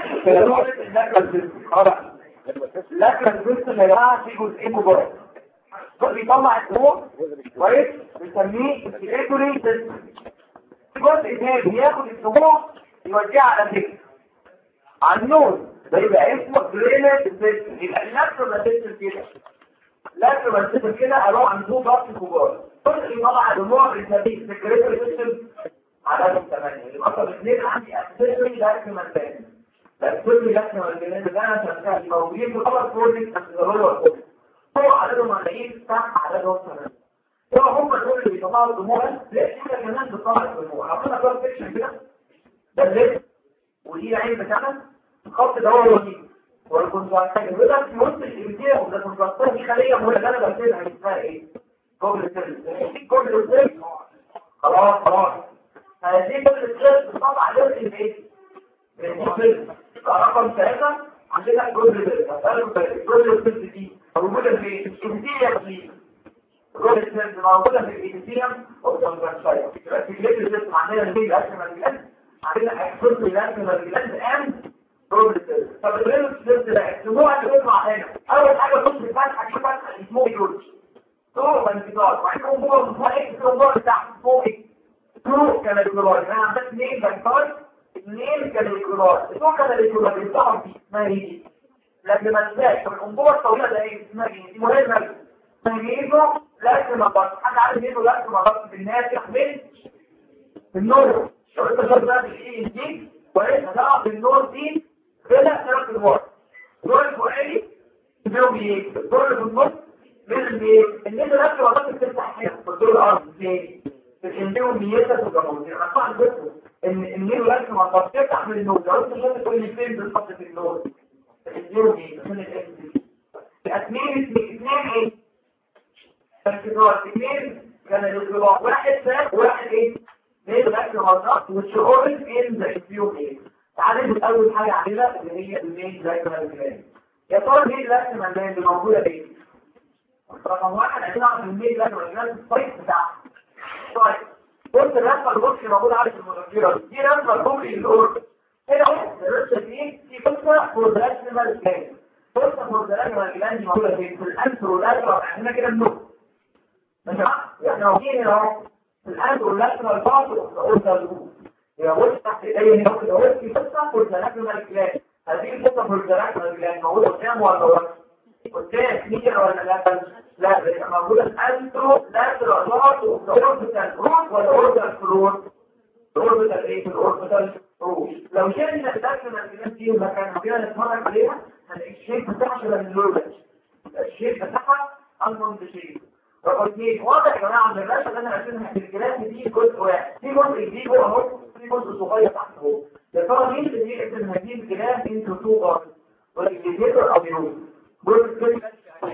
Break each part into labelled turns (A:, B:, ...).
A: لكن الجسم يا جماعه في جزئين كبار بيطلع الدموع كويس بنسميه السيريتوري سيستم جزء تاني بياخد الدموع يوديها على الجسم على النور ده يبقى اسمه درينج سيستم يبقى اللاكتوما سيستم كده لاكتوما سيستم كده اروح عند تو ضغط كبار جزء يطلع الدموع بنسميه السيريتوري سيستم عددهم ثمانية يبقى اثنين عندي اسيريتوري لاكتوما سيستم الكل لكن والجنان ده عشان موجودين في الخبر بروجكت بس هو الكل هو عددهم ملايين صح عددهم ثمانية هو هم دول اللي بيطلعوا الدموع لا في حاجه كمان بتطلع الدموع عطينا كام سيكشن كده ده الليل ودي العين بتاعنا الخط ده هو الوجيه والكونتراكتايل وده في وسط الابتداء وده الكونتراكتايل دي خليه مهمه اللي انا بكتبها اسمها ايه؟ كوبل سيل كوبل سيل خلاص خلاص هذه كوبل سيل بتطلع جزء من ايه؟ من رقم ثلاثة عندنا الجزء ده الجزء الثالث دي موجودة في الانتيريم دي الجزء الثالث موجودة في الانتيريم والكونتراكشاير يبقى في كليب السيستم عندنا البيج اكشن جلاند عندنا اكسوس الاكشن جلاند اند جزء الثالث طب الجزء الثالث ده الدموع اللي بتطلع هنا اول حاجة تخش الفتحة دي فتحة اسمه جورج تو وانتظار وبعدين انظار اسمه ايه الانظار بتاعته اسمه ايه تو كالكولار انا عندك اثنين بنكار اثنين كالكولار اثنين كالكولار بيطلعوا في اسمها ايه دي لكن ما تنساش الانبوبه الطويله ده ايه اسمها ايه دي مهمه تمييزه لازم ابص حد عارف ايه لازم ابص في الناس يحمل النور لو انت شايف بقى الايه دي كويس هتقع في النور دي كده ثلاث الورق الدور الفوقاني بيهم ايه الدور اللي في النص بيهم ايه الناس نفسه وظيفه تفتح هنا في الدور الارضي ازاي الانبيهم ميتة والجمهور يعني انا طبعا بس ان النيل لازم ما تفتح من النور لو انت شايف تقول لي فين بالظبط في النور الانبيهم ايه من الاسم اثنين اثنين ايه تنكرار اثنين كان الانقلاب واحد ساب واحد ايه نيل الاكل مرات والشعور ان ذا انبيهم ايه تعالى نبص اول حاجه عليها اللي هي المين لاكمال الجلان يا ترى مين لاكمال الجلان اللي موجوده ايه رقم واحد عشان اعرف المين لاكمال الجلان السايت بتاعها طيب بص الرسمه البوكس موجوده على المذكره دي رسمه البوكس الاورد هنا الرسمه دي في قصه فور ذا لاكمال الجلان قصه فور ذا لاكمال الجلان دي موجوده فين في الانتر والاجرب عندنا كده النص ماشي احنا واقفين هنا اهو في الانتر والاجرب الباطل قلنا الجوز يبقى بص تحت ايديا هنا كده اهو في قصه فور ذا لاكمال الجلان هذه القصه فور ذا لاكمال الجلان موجوده قدام ولا ورا قدام مين ولا لا لا بيبقى موجوده الانترو لاترال بارت اوربيتال روت ولا اوربيتال فلور اوربيتال ايه الاوربيتال روت لو شلنا الداخل الجنان دي ومكان كده نتفرج عليها هنلاقي الشيب بتاعها شبه اللوبت الشيب بتاعها انون شيب رقم اثنين واضح يا جماعه ان الرسمه اللي انا راسمها في الجلاس دي جزء واحد في جزء كبير جوه اهو في جزء صغير تحت اهو يا ترى مين اللي بيقسم هذه الجلاس انتو تو بارت ولا الجزيرة او يوم جزء كده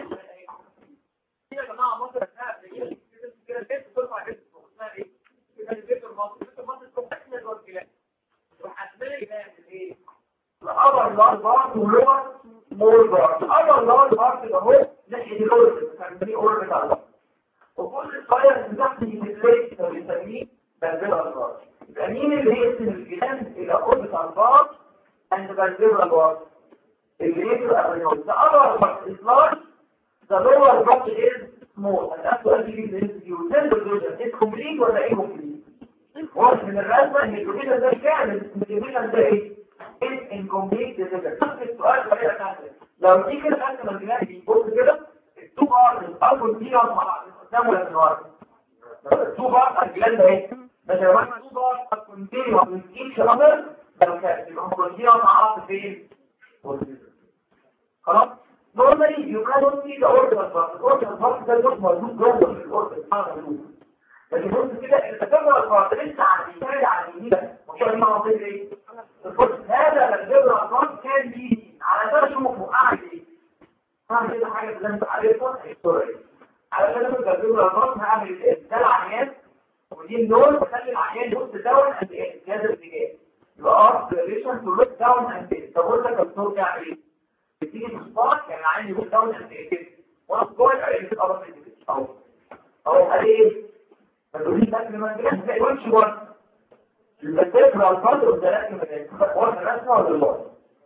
A: يا جماعه مصر كده كده البيت بترفع جسم اسمها ايه كده البيت المصري البيت المصري تكون احنا جوه الجلاس وحاسبين الجلاس ايه الابر لار بارت ولور مور بارت الابر لار بارت ده اهو ناحيه الاوربت بنسميه اوربت على وكل الطاير اللي تحت الليت بنسميه بالفيرال بارت يبقى مين اللي هيقسم الجلاس الى اوربت على البارت and بالفيرال بارت اللي يبقى الرينول the upper part is large the lower part is small and that's what you need to do then the vision is complete ولا incomplete واضح من الرسمة ان الفيجن ده كامل الفيجن ده ايه is incomplete vision نفس السؤال بطريقة ثانية لو دي كده رسمة الجناح بيبص كده التو بار الاول دي مع بعض قدام ولا من ورا التو بار الجلان ده ايه بس لو احنا التو بار كونتينيوس من ايتش اذر لو كان يبقى كونتينيوس مع بعض فين خلاص normally you cannot see the orbital part the orbital part ده جزء موجود جوه في الاوربت لكن بص كده التجربه البارت لسه على اليمين على اليمين مش عارف ما منطقه ايه الفرص هذا التجربه البارت كان دي على ده اشوفه اعمل ايه اعمل كده حاجه اللي انت عارفها السرعه على كده التجربه البارت هعمل ايه ده العيان ودي النور بخلي العيان يبص داون اند ايه جهاز الاتجاه يبقى ار ريليشن تو لوك داون اند ايه طب قلت لك الدكتور بتاع ايه بتيجي في الصباح يعني عندي يقول داون اند ايه وانا صغير يعني بتقرب من كده اهو اهو قال ايه ما تقوليش لك لما تجي زي وش ورد الفكره على الفرد والدلالة من الوقت الرسمه ولا الوقت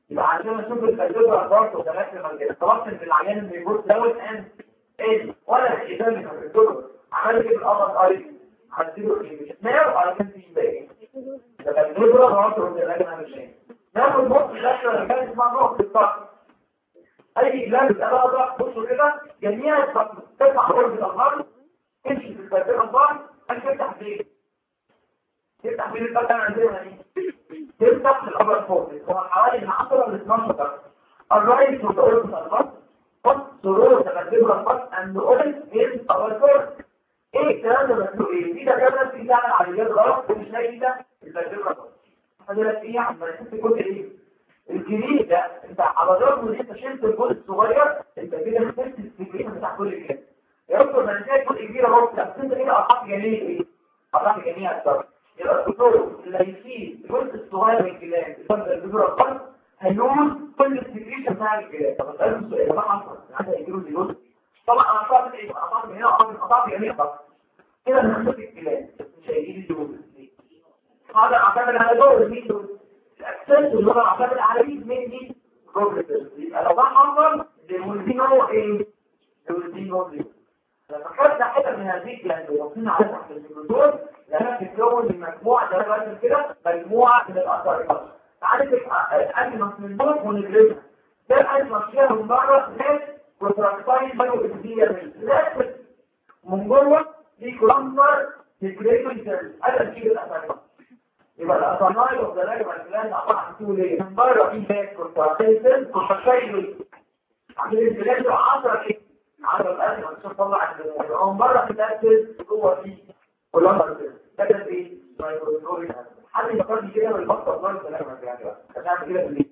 A: يبقى عندنا نشوف الفيزيوجرافي برضه ثلاث مجالات طلبت ان العيان اللي بيبص دوت ان ايه ولا الإدارة من الفيزيوجرافي عمل كده الأمر قريب هتديله ايه مش ناو على كان في باقي ده الفيزيوجرافي برضه من العلاج مش ناخد نقطة الأشهر اللي كانت اسمها نقطة الطاقة أي جلاد بتبقى بقى بصوا كده جميع تطلع غرفة الأمر تمشي في الفيزيوجرافي الأمر أنت تفتح فين تفتح فين الفتحة عندنا دي تفتح في الأبر فوق هو حوالي من 10 ل 12 درجة الرايت والأورس الأبر قد سرور تقدم الفرق أن أورس is our first إيه الكلام ده مكتوب إيه؟ في دكاترة في تعمل عمليات غلط ومش لاقي ده الفيزيوجرافي الفرق هذا إيه عم تحس كل إيه؟ الجديد ده انت على الرغم ان انت شلت الجزء الصغير انت كده خسرت السكرين بتاع كل الجهاز يا دكتور ما انت جزء كبير اهو بس انت كده قطعت جميع ايه؟ قطعت جميع الدرجه يبقى الدكتور اللي هيشيل الجزء الصغير من الجلاد اللي الجذور القلب هينوز كل السكريشن بتاع الجلاد طب اسالهم السؤال ده حصل عايز يجيله الجزء طبعا انا قطعت ايه قطعت من هنا قطعت قطعت جميع الدرجه كده انا هشوف الجلاد مش هيجي لي الجزء هذا اعتمد على دور المين الاكسنت اللي هو اعتمد على مين مين دي بروجريسيف يبقى لو ده حصل للمولدينو ايه المولدينو دي لما خدنا حته من هذه الجلاد ووصلنا على تحت الجذور لما تتكون من مجموعة زي ما قلت كده مجموعة من الأثار تعالى تبقى أجمس من دول ونجلسها ده الأجمس فيها من بره ناس وتراكتاين بايو إبدية ناس من جوه دي كلامبر تجريتون سيرس هذا الشيء الأثار يبقى الأثار والدلائل والكلام عبارة عن طول ايه؟ من بره في ناس كونتراكتاين سيرس وتراكتاين عشان البلاد 10 كده 10 الأجمس عشان تطلع من بره في ناس جوه في كلامبر سيرس ده كان ايه مايكروسكوبي حد يفكرني كده بالبطه الظاهر ده لما يعني بقى هتعمل كده بالليل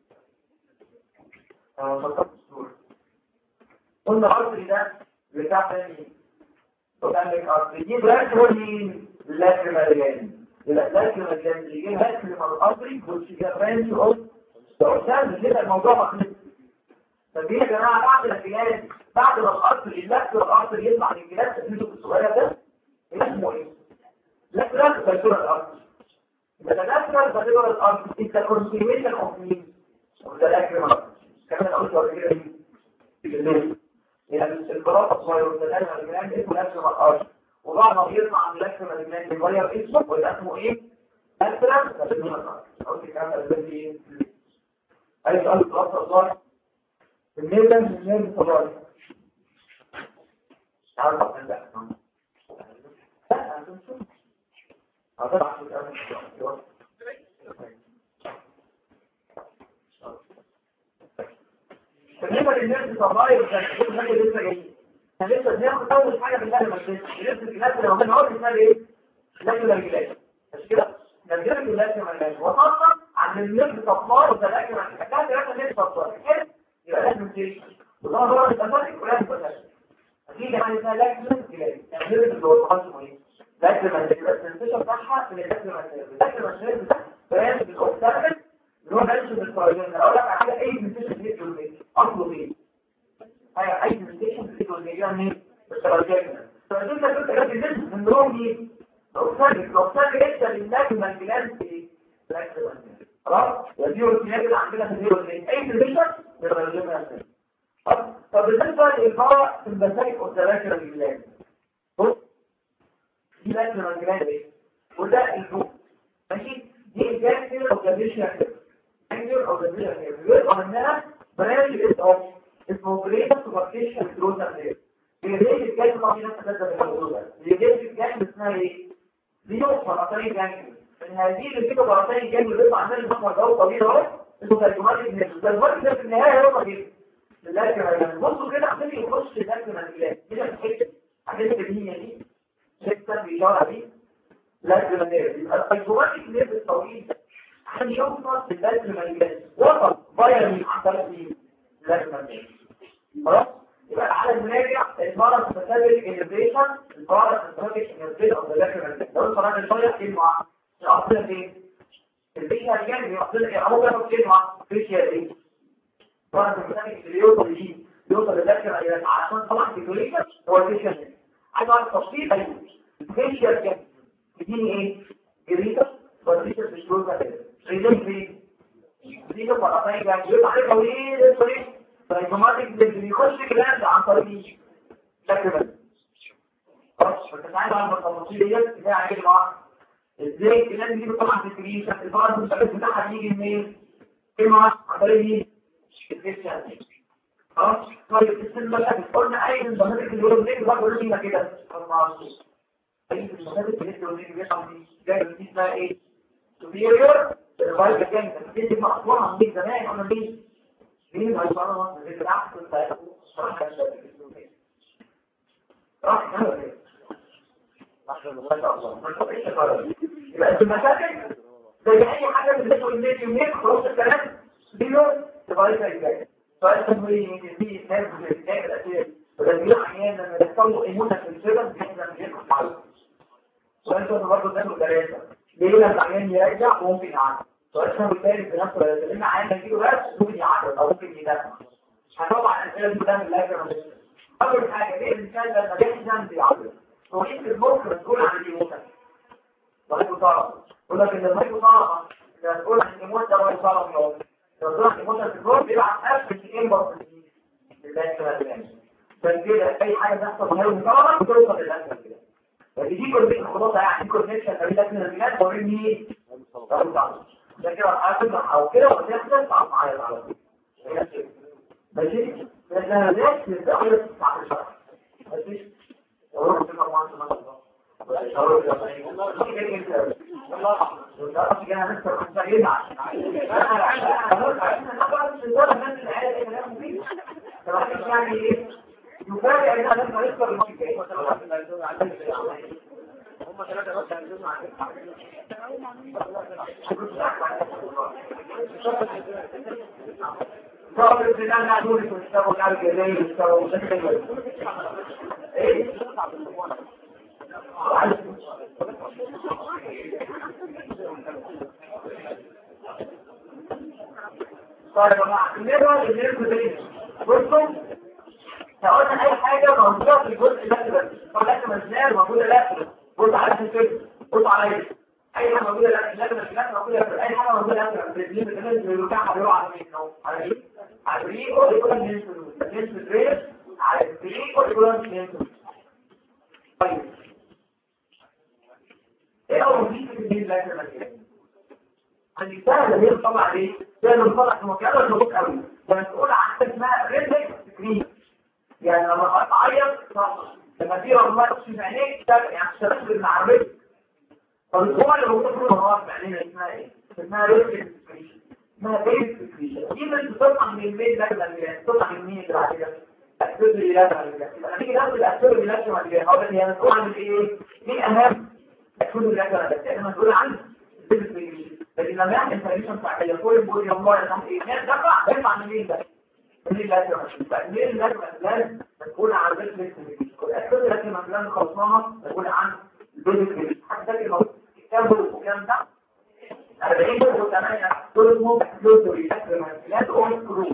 A: اه فكرت الصوره قلنا الارض ده بتاع ثاني وكان لك ارض يجيب رسم مين لازم مليان يبقى لازم مليان يجيب رسم من الارض which is a branch of the ocean كده الموضوع مخلص طب يا جماعه بعد الجلاس بعد ما الارض اللف الارض يطلع من الجلاس الجزء الصغير ده اسمه ايه lateral vertebral artery. The lateral vertebral artery is the continuation of means of the lateral artery. كمان قلت قبل كده في الليل. يعني الانقراض الصغير من اللاteral جلاند اسمه lateral artery. وبعد ما بيطلع من lateral جلاند يغير اسمه ويبقى اسمه ايه؟ lateral vertebral artery. قلت الكلام ده ازاي في اي سؤال الانقراض الصغير؟ النيرف من النيرف الصغير. تعرف لا لا هتنشوف بالنسبه للناس الصغير كان كل حاجه لسه جايين كان لسه بناخد اول حاجه بالله ما تنسى لسه الناس لو كان عارف اسمها ايه لكن الجلاس مش كده نرجع للناس ما لناش وخاصه عن الناس الصغار وتلاقي ما كان ثلاثه ناس صغار يبقى لازم تيجي وده هو الاساسي ولازم تبقى اكيد يعني اسمها لكن الجلاس يعني الناس اللي هو خاصه ايه لكن السنسيشن بتاعها من الاكل ماتيريال الاكل ماتيريال ده برانش بالاوكسيدنت اللي هو برانش من الفراجين اقول لك على اي سنسيشن في الجلوميت اصله ايه هي اي سنسيشن في الجلوميت يعني الفراجين الفراجين ده كنت جايب الناس من دول ايه الاوكسيدنت الاوكسيدنت لسه للناس من الجلاند ايه الاكل ماتيريال خلاص ودي روتينات اللي عندنا في الجلوميت اي سنسيشن بالفراجين طب بالنسبه للفرع في المسائل والذاكره الجلاند بص دي بقى المنجلات ايه وده الفوق ماشي دي الجانجل او جانجل جانجل او جانجل بيبقى منها برانش اوف اسمه بريد سوبرفيشال جروث اند بيجي الجانجل طبعا نفس هذا الموضوع ده بيجي الجانجل اسمها ايه دي فراتين جانجل من هذه اللي كده فراتين جانجل بيطلع عندنا المخرج ده طبيعي اهو اسمه ترجمات ابن الترجمات ده في النهايه هو طبيعي لكن بصوا كده عشان يخش لكن المنجلات كده الحته الحته اللي هي دي ستة بإشارة دي لازم النيرف يبقى الأيزوماتيك نيرف الطويل عشان يوصل لازم النيرف وصل بايرني عن طريق مين؟ لازم النيرف خلاص؟ يبقى على المراجع البارا سبيسيفيك انرفيشن البارا سبيسيفيك انرفيشن اوف ذا لازم النيرف لو انت راجل شويه كلمه يقصدها فين؟ الفيشيال يعني يقصدها ايه؟ اهو كده كلمه فيشيال ايه؟ بارا سبيسيفيك اللي يوصل ليه؟ يوصل للازم عشان طبعا ديكوريشن هو الفيشيال عايز اعرف تفصيل ايوه الفيشيال كان بيديني ايه جريتا والفيشيال مش جوه ده ريلين في دي له فرقين يعني بيبقى عليه طويل طويل فالجماعة بيخش جلاند عن طريق شكل بس خلاص فتتعامل على التفاصيل ديت ده عليه بعض ازاي الجلاند دي طبعا في الكريشة الفرق المثلث بتاعها بيجي منين؟ اما عن طريق مين؟ الكريشة خلاص طيب السن بقى قلنا اي من ضمانات اليوم ليه برضه لينا كده خلاص اي من ضمانات اليوم ليه بيطلع جاي دي اسمها ايه؟ superior الفايل كان دي مقطوعه من زمان قلنا ليه؟ ليه ما يصيروا من بالعكس انت صراحه راح كده يبقى المشاكل زي اي حاجه بتدخل النادي يومين خلاص الكلام بينه تبقى جاي سؤال تمويل في ناس بتتابع الاسئله ولكن احيانا لما يحصل له ايمونا في السيرم احنا مش هنعرف سؤال ده برضه ده ثلاثه ليه لما العيان يرجع ممكن يعدي سؤال ثاني والثالث بنفس الثلاثه لان عيان هيجيله بس ممكن يعدي او ممكن يدفع طبعا الاسئله دي بتعمل لاجر اول حاجه ليه الانسان لما بيحزن بيعدي هو انت المخ مسؤول عن الايموشن وهيبقى طرف يقول لك ان المخ طرف مسؤول عن الايموشن ده هو طرف يوم لو طلعت ايموشن في الجروب بيبعت نفس الانبوت عشان كده اي حاجه تحصل غير مطالبه بتوصل للاسفل كده فدي كل خلاص يعني كونكشن ما بين الاسفل والبلاد وبين مين ده كده هتطلع او كده وتحصل تعرف معايا على طول ماشي لان ليش نتعرف على الشرح ماشي وروح تبقى معانا يفاجئ ان انا لما نذكر الماتش الجاي هم ثلاثه بس هينزلوا صار البلاد نعدوني واشتغلوا على الجزائر واشتغلوا ايه طيب يا جماعه النيرو النيرو ده بصوا قلنا اي حاجه موجوده في الجزء الاسفل طبعا الاسفل موجوده لا بص على الاسفل بص على اي حاجه موجوده لا لازم الاسفل موجوده في اي حاجه موجوده لا في الجيم كمان بتاع بيروح على مين على ايه على الريكو يكون نينسو ريس على الريكو يكون نينسو طيب ايه اول شيء في الدين لا تمثل عندي سهل اللي هي طبعا عليه سهل نطلع في مكان ولا نقول قوي مسؤول عن حاجه اسمها ريزك سكرين يعني لما اعيط لما في رمضان تشوف عينيك يعني تشتغل مع الرزق طب هو اللي هو تفرق مرات في عينينا اسمها ايه؟ اسمها رزق سكرين اسمها بيت سكرين دي مش بتطلع من البيت ده لما بتطلع من مين بعد كده الأسباب اللي لا تعمل يبقى نيجي ناخد الأسباب اللي لا تعمل كده هو هي مسؤول عن ايه؟ مين أهم الأسباب اللي لا تعمل كده احنا مسؤول عن لكن لما يعمل انفورميشن صحيح كل بيقول يا الله يا ايه ناس دفع دفع من مين ده؟ من اللي لا تعمل مين اللي لازم مسؤول عن بيت الأسباب التي مثلا خلصناها مسؤول عن بيت حتى فاكر كتابه وكام ده 40 و8 دول اسمهم فلوتري لا تقول كروز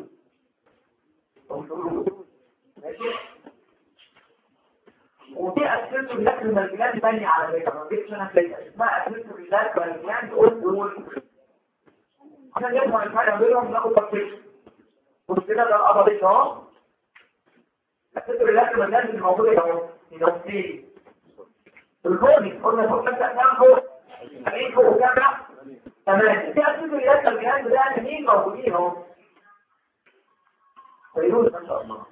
A: ودي أسئلة الأكل المالجلان تانية على فكرة ما بيكش أنا فاكر اسمها أسئلة الأكل المالجلان تقول دول عشان يجمع الفرق بينهم ناخد تفصيل وكده ده الأبضي اهو أسئلة الأكل المالجلان اللي موجودة اهو يبقى في الفوقي قلنا فوق نفسك كام فوق 70 فوق وكام لا تمام في أسئلة الأكل المالجلان ده مين موجودين اهو فيروز ما شاء الله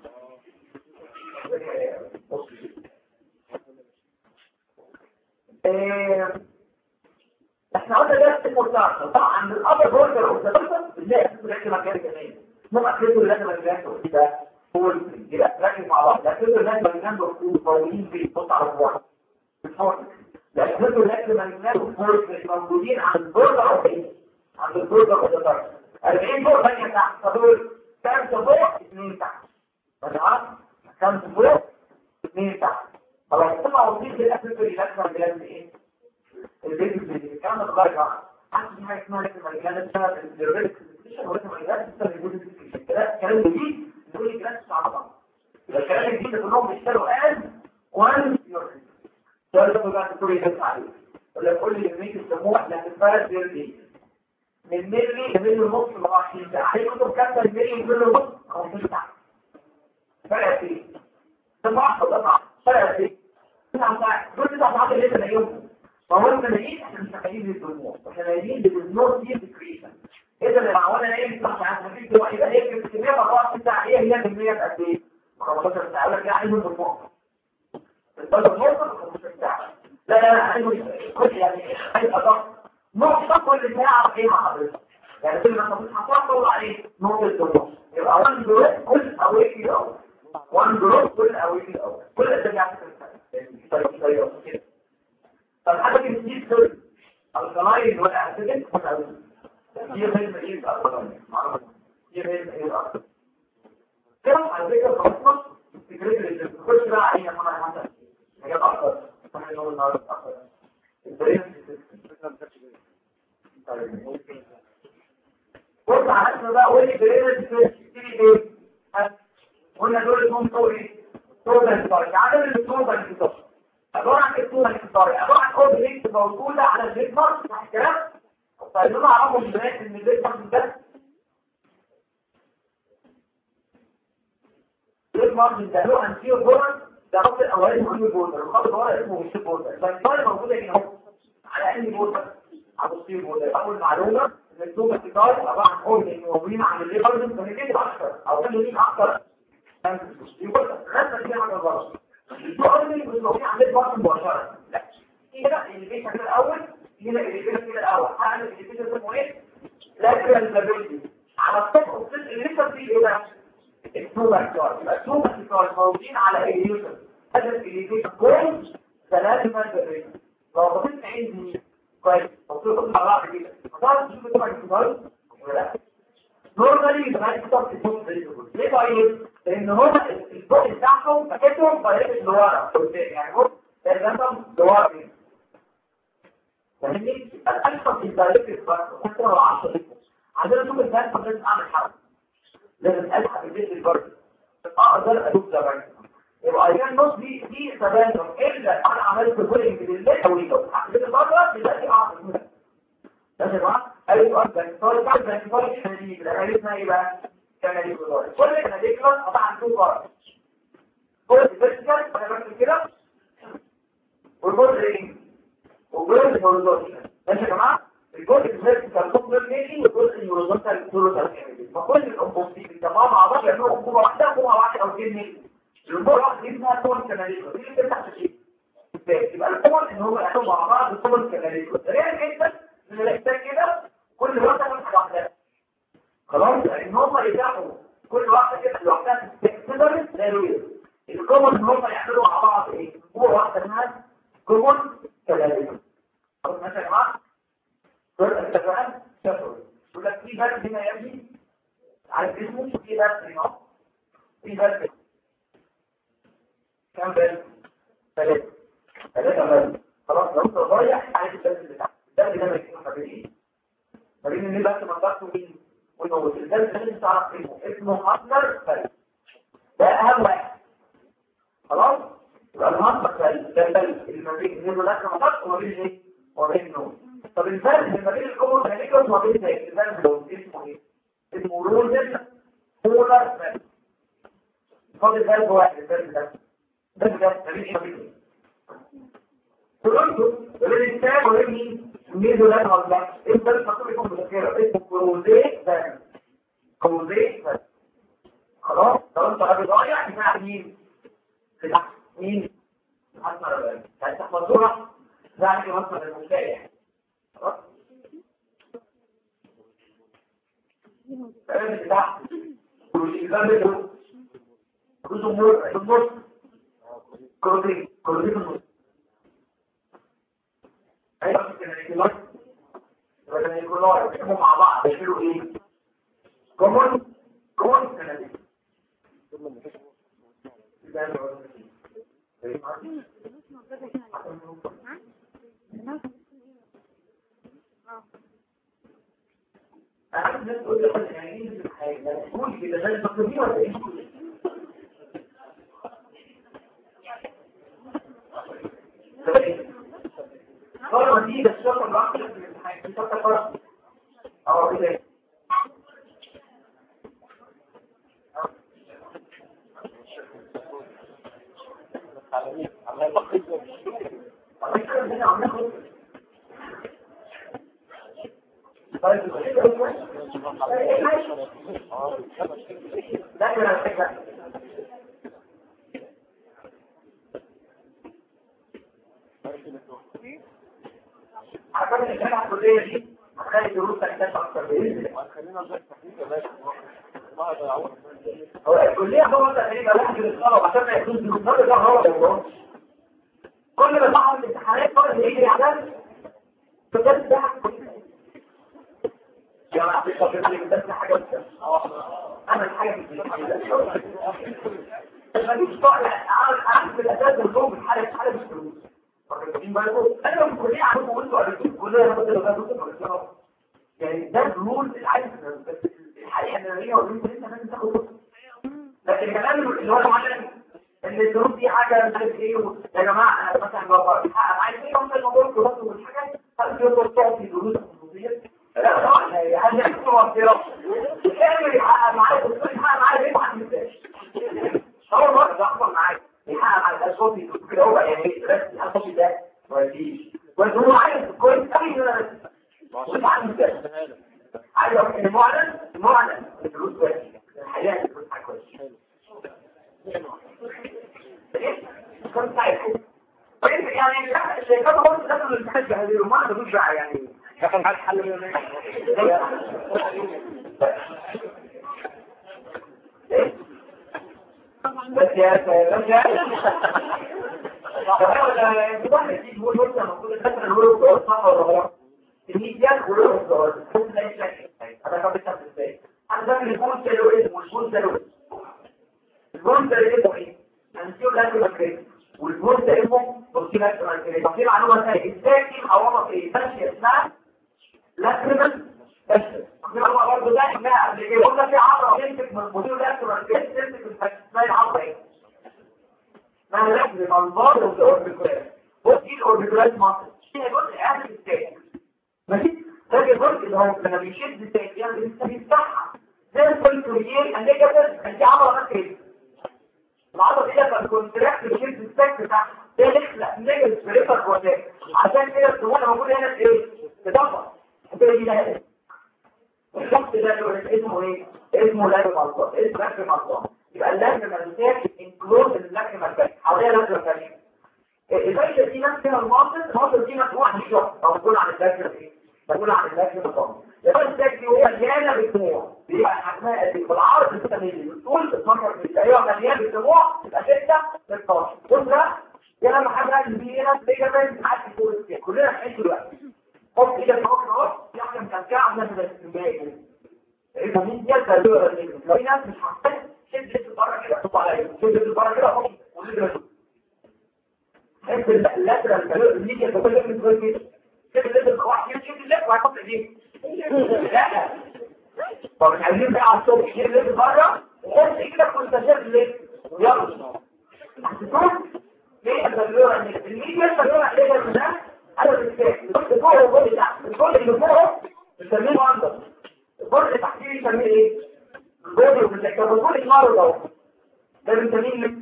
A: احنا قلنا ده المرتاح طبعا الابر بوردر اوف ذا بيرسون ازاي تركز مكان كمان مو اكيد لازم الجهاز ده هو يبقى ركز مع بعض لكن لازم الجهاز موجودين في بص على بعض لكن لازم الجهاز موجودين عند البوردر اوف ايه عند البوردر اوف ذا بيرسون 40 فوق ثانيه تحت فدول كام فوق اثنين تحت خلاص كام فوق اثنين تحت خلاص طلع وظيفه الاسس اللي لازم بجد ايه البيت اللي كان متغير حاسس حاجه اسمها لازم الجهاز بتاع الديربيك ولازم الجهاز بتاع الجزء الكلام جديد نقول الكلام صعب الكلام الجديد كلهم بيشتغلوا الان وان ده اللي بقى الدكتور يدرس عليه ولا كل اللي بيجي يسموه لا تفرق دي من ملي لملي ونص ساعة عليه كتب كاتبة المليون كل نص 15 ساعة فرق فيه ده صح وده صح فرق فيه تسع ساعات دول تسع ساعات اللي انت نايمهم فهو الملايين احنا مش محتاجين للدموع احنا نايمين بالنور دي ديكريشن اذا اللي معوانا نايم تسع ساعات مفيش دموع يبقى هي كمية 24 ساعة ايه هي كمية قد ايه؟ 15 ساعة ولا كده عايزهم بالنور الطالب نقطة 15 ساعة لا لا لا عايزه كل يعني عايز أضغط نقطة كل ساعة ايه مع حضرتك يعني كل ما تصحى هتطلع عليه نقطة الدموع يبقى 1 دروب كل اويك الاول 1 دروب كل اويك الاول كل ده بيعمل طيب طيب كده طب حاجه دي بتجيب سر القلايد والاعتدال دي غير ايه اصلا دي غير ايه اصلا كده على فكره خلاص فكره اللي بتخش بقى عليها انا مثلا حاجات اكتر احنا نقول النهارده اكتر بص على اسمه بقى قول لي بريد تشتري ايه قلنا دول اسمهم طول ايه طول الانتصار عدد الطول الانتصار عبارة عن الطول الانتصار عبارة عن كود لينك موجودة على الجيتمارك صح الكلام فعايزين نعرفوا من البنات ان الجيتمارك ده الجيتمارك ده له انتيور بورد ده خط الاولاني اسمه بورد الخط الورا اسمه مش بورد فالطول موجودة هنا اهو على انهي بورد على الطول بورد اول معلومة ان الطول الانتصار عبارة عن كود لينك موجودين عن الليبرز فنكتب اكتر او خلي ليك اكتر يقول خدنا دي حاجه غلط السؤال اللي مش موجود عند الوقت مباشره لا كده اللي كده الاول هنا اللي كده الاول هعمل اللي كده اسمه ايه لا كده المابيلتي على السطح والسطح اللي لسه فيه ايه بقى السوبر كار يبقى السوبر كار موجودين على اليوتر هذا الاليفيشن كويس ثلاثه مابيلتي لو بصيت عندي كويس بصيت على بعض كده هتعرف تشوف السوبر كار ولا لا نورمالي يبقى السطح السطح ليه طيب لان هو الضوء بتاعهم فكتهم طريقه لورا يعني بص الرقم لورا فاهمني الالفا في الدايركت حتى لو 10 عشان اشوف الدايركت لازم اعمل حركه لازم الحق البيت البرد اقدر اشوف زمان يبقى اذا النص دي دي تبادل الا انا عملت بولينج بالليل او ليلو البيت البرد دلوقتي اعرف منها يا جماعه ايوه ده صار بعد ده صار دي عرفنا ايه بقى كان دي كل كان دي كده طبعا تو بار كل الفيرتيكال انا بعمل كده والجزء ايه والجزء الهوريزونتال ماشي يا جماعه الجزء الفيرتيكال كوبلر ميلي والجزء الهوريزونتال هوريزونتال فكل الانبوبتين بيتجمعوا مع بعض يعملوا انبوبه واحده انبوبه واحده او اثنين ميلي الانبوبه الواحده دي اسمها كون كاناليكو دي اللي بتفتح الشيء يبقى الكون ان هم يعملوا مع بعض كون كاناليكو غير جدا ان الاحتاج كده كل واحده من واحده خلاص ان هم يدعوا كل واحده كده لوحدها تقدر لا يوجد الكومن ان هم يعملوا مع بعض ايه هو واحده منها كومن كذلك خلاص ماشي يا جماعه دول الاتفاقات شافوا يقول لك في بلد هنا يا ابني عارف اسمه في بلد هنا في بلد كم بلد ثلاثه ثلاثه بلد خلاص لو انت رايح عايز البلد بتاعك البلد ده ما يكون حبيبي ما بين اللي بس منطقته مين والموت البلد لازم تعرف اسمه اسمه اصغر بلد ده اهم واحد خلاص يبقى المنطق ده البلد اللي ما بين انه داخل منطقه وما بين ايه وما بين النوم طب الفرق ما بين الكومون كانيكوس وما بين الفرق اسمه ايه اسمه روزن بولار فالف فاضل فالف واحد الفرق ده ده بجد ما بين ايه وما بين ايه قلتوا الانسان وبين مين ميزو لا غلط انت المفروض يكون مذكره اسمه كروزيه فالف كروزيه فالف خلاص لو انت راجل ضايع بتاع مين مين حسن الرجال هتحفظوها ذلك مصدر المشايع فاهم ده والإنسان ده كل أمور في النص كل كل في النص أيضا كان يقول ولا يقول لا يحكموا مع بعض يشيلوا إيه كومون كومون كان أعرف ناس تقول لي أنا يعني في الحياة تقول كده زي المقصودين ولا إيه؟ مرة دي بس شرط الوقت في الحياة شرط فرق أو كده ده كده الفكره عشان الجامعه الكليه دي هتخلي دروس تكتسب اكتر باذن الله هو الكليه هو تقريبا واحد من الطلبه عشان ما يكونش دروس ده غلط والله كل ما صاحب الامتحانات فرض يجري على بجد ده يا جماعه في خبر لي بس حاجه بس انا الحاجه دي مفيش طالع عارف الاساس الجو الحاله حاله الفلوس انا في الكليه عارف وانتوا قريتوا الكليه انا كنت لو يعني ده الرول العادي بس الحقيقه ان هي والبنت لسه لازم تاخد لكن كمان اللي هو معلم ان الظروف دي حاجه مش عارف ايه يا جماعه انا مثلا بحقق عايز ايه مثلا الموضوع الدراسي والحاجات هل تقدر تعطي دروس خصوصيه لا طبعا هل يحصل وصيرة الكامل يحقق معايا الدكتور يحقق معايا ليه ما عنديش اول مره بحصل معايا يحقق على الاسواق كده هو يعني بس الاسواق ده ما فيش بس هو عايز كويس قوي ان انا مش عندي عايز المعلن المعلن الفلوس بس الحياه الفلوس حاجه كويسه كنت عايز يعني الشيطان هو اللي دخل الامتحان بهذه ما عندوش بقى يعني دخل على الحل من بس يا بس يا الواحد يقول له لما كل فتره نقول له صح ولا غلط الميديان ولو الصور انا كنت بتعمل ازاي انا بعمل البون سيلويد والبون سيلويد البون سيلويد ايه هنسيب لك المكان والبون سيلويد بصي لك المكان بصي معلومه ثانيه ازاي دي حوامه ايه ماشيه اسمها لاكريمال بس معلومه برضه ده احنا قبل كده قلنا في عضله تمسك من بصي لاكريمال كده تمسك من اسمها العضله ايه اسمها لاكريمال بار والاوربيكولار بصي الاوربيكولار ماسل هي جزء اهم الثاني ماشي فاكر برضه اللي هو لما بيشد الثاني يعني لسه بيفتحها زي الكوليكولير النيجاتيف انت عضله كده العضله دي لما الكونتراكت بيشد السك بتاعها ده يخلق نيجاتيف بريفر بروتاك عشان كده السموحه موجوده هنا في ايه؟ تدفع كده دي ده الشخص ده اللي اسمه ايه؟ اسمه لاجم مالطان اسمه لاجم مالطان يبقى اللاجم مالطان انكلود اللاجم مالطان حواليها لاجم مالطان الفايدة دي نفس فيها المواصل المواصل دي مجموعة من الشخص او بقول عن اللاجم ايه؟ بقول عن اللاجم مالطان يبقى اللاجم دي هو مليانة بالدموع بيبقى حجمها قد ايه؟ بالعرض 6 مللي بالطول 12 مللي ايوه مليانة بالدموع تبقى 6 16 بص بقى يا لما حاجة اللي دي هنا تلاقي كمان معاك فوق السكين كلنا بنحس دلوقتي حط ايدك فوق اهو يعني مكلكعه عامله زي الاستنباء كده ايه مين دي الكالوريا اللي لو في ناس مش حاسه شد شد بره كده حط عليا شد شد بره كده حط ونزل حس اللاترال الكالوريا اللي هي بقول لك من كده شد الليفل واحد شد الليفل وهيحط ايديه لا طب مش عايزين بقى على الصبح شد الليفل بره وحط ايدك وانت شد الليفل يلا هتشوف ليه الكالوريا الميديا الكالوريا الليفل ده انا بالتالي بص فوق الجزء اللي تحت الجزء اللي فوق بنسميه اندر الجزء اللي تحتيه بنسميه ايه الجزء اللي كان الجزء النار ده ده بنسميه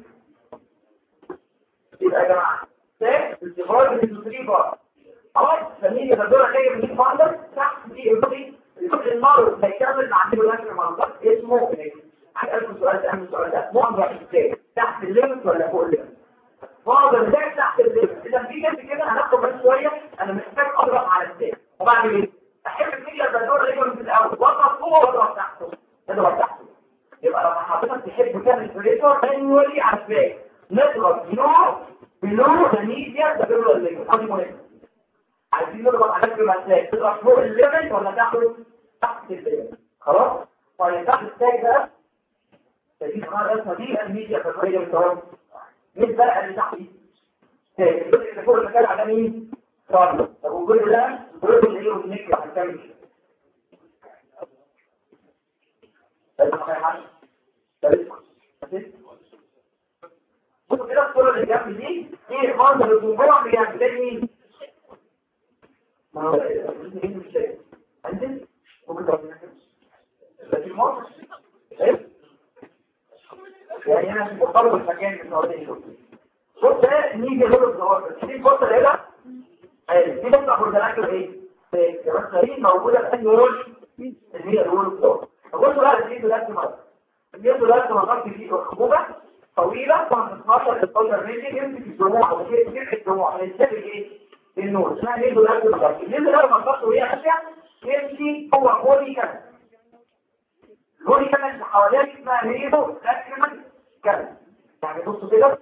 A: يبقى يا جماعه ده الزفار بالتسريبه خلاص بنسميه الدوره جايه من اندر تحت دي الجزء الجزء النار اللي هيكمل عندنا لازم مع اسمه ايه هسألكم سؤال اهم السؤال ده مو اندر ازاي تحت الليمت ولا فوق الليمت بعض الزاك تحت الليمت اذا في جنب كده هناخد بس شويه انا محتاج اضغط على الزاك وبعد ايه احب الميديا البندور اللي من الاول واضغط فوق واضغط تحته اضغط تحته يبقى لما حضرتك تحب تعمل بريشر مانوالي على الزاك نضغط بلو بلو الميديا البندور اللي دي مهم عايزين نضغط على الزاك تضغط فوق الليمت ولا تاخده تحت الليمت خلاص طيب تحت الزاك ده تجيب قناه رسمه دي الميديا البندوريه بالتوازي مين بقى اللي تحت دي الجزء اللي فوق المكان على مين صار طب والجزء ده الجزء اللي له نكره هنكمل بصوا كده الصوره اللي جنب دي ايه منظر الجمهور اللي جنب ده مين ما هو مش شايف عندك ممكن تقول لكن مصر ايه يعني انا مقرب المكان اللي هو ده بص ده نيجي له الظواهر دي بص هنا دي بص على الاكل ايه الرسائل موجوده في النيورون اللي هي النيورون بصوا بقى الاثنين دول مرة الاثنين دول مرات في خبوبة طويلة 12 16 مللي يمسك الدموع او يمسك الدموع هيستقبل ايه؟ النور اسمها ليه دول مرات اللي دول مرات وهي ماشية يمشي هو بودي كان البودي كان اللي حواليك اسمها ليدو لاكريمال كان يعني بصوا كده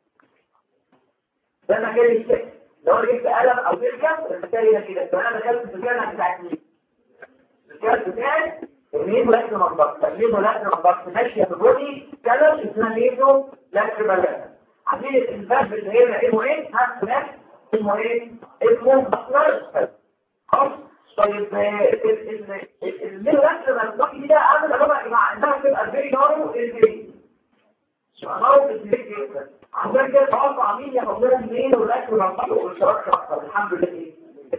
A: ده مكان الشكل لو انا جبت قلم او سلكه المثال هنا كده لو انا دخلت في الجنة بتاعت مين؟ الجنة بتاعت الميزو لاكر مضبط الميزو لاكر مضبط ماشية في بودي كلر اسمها ميزو لاكر مضبط عارفين الباب اللي هنا اسمه ايه؟ ها هناك اسمه ايه؟ اسمه بطلر خلاص طيب الميزو لاكر مضبط دي ده عامل ربع يا جماعه عندها تبقى فيري نارو الفيري نارو الفيري جدا عشان كده توقع مين ياخد لها منين والاكل والضغط والاشتراك اكتر الحمد لله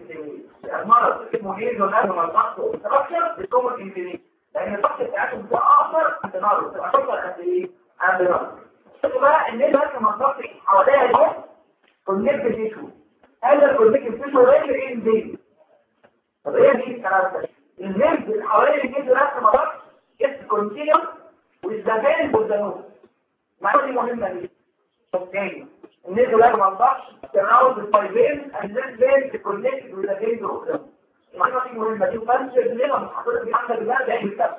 A: المرض اسمه هيز والاكل والضغط والاشتراك بتكون انفينيت لان الضغط بتاعتهم بتبقى اكتر عند نار بتبقى اكتر قد ايه عند نار شوفوا بقى ان الاكل والضغط حواليها اهو كونكت تيشو هذا الكونكت تيشو غير ايه الزيت طب ايه دي الكلام ده الزيت اللي حوالين الجسم الاكل والضغط اس كونتينيوس والزبائن والزنوب معلومه دي مهمه دي تاني النيزو لا ما نضحش تناول الفايبين الناس بين تكونكت ولا بين دول المعلومه دي مهمه دي وفرش ليه ما حضرتك دي عندك بقى ده بتاعك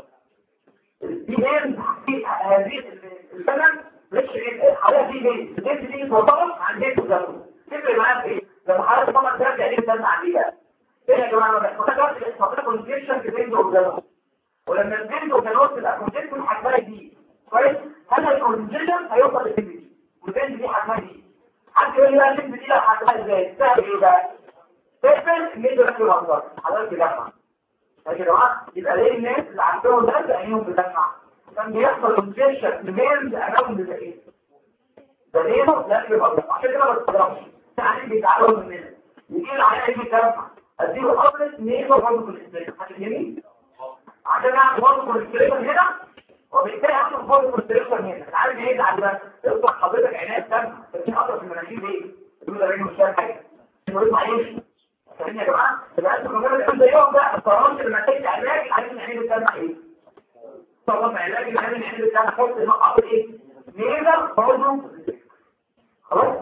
A: دي بين في هذه الزمن مش حضرتك دي بين البيت دي مرتبط عن بيت الزمن تفرق معاك ايه لما حضرتك طبعا ترجع ليه تسمع عليها ايه يا جماعه ما فكرتش حضرتك كونجكشن في بين دول ولما البين دول تبقى كونجكشن هتلاقي دي كويس هل الكونجكشن هيوصل للبين والبنت دي حجمها دي حد يقول لي بقى البنت دي لو حجمها ازاي سهل ايه بقى تقفل الميدو ركب الانظار حضرتك بتدفع ماشي يا جماعه يبقى ليه الناس اللي عندهم ده عينيهم بتدفع كان بيحصل انفيشن لميلز امام ده ايه ده ليه لا يبقى عشان كده ما تستغربش يعني بيتعلموا مننا يجي العيان يجي يدفع اديله قبل نيزو برضه في الاستريك عشان يمين عشان اعمل برضه في الاستريك هنا وبالتالي هاخد فوق الكونستريكشن هنا عارف ايه ده بقى اطلع حضرتك عينات دم بس اقرب في المناخير ليه يقول ده مش فاهم حاجه انه يطلع يمشي فاهمين يا جماعه يبقى انتوا كمان الحمد لله بقى القرارات اللي محتاج علاج عايزين نعمل الدم ايه طبعا علاج اللي عايزين نعمل الدم نحط نقط ايه نيزر برضه خلاص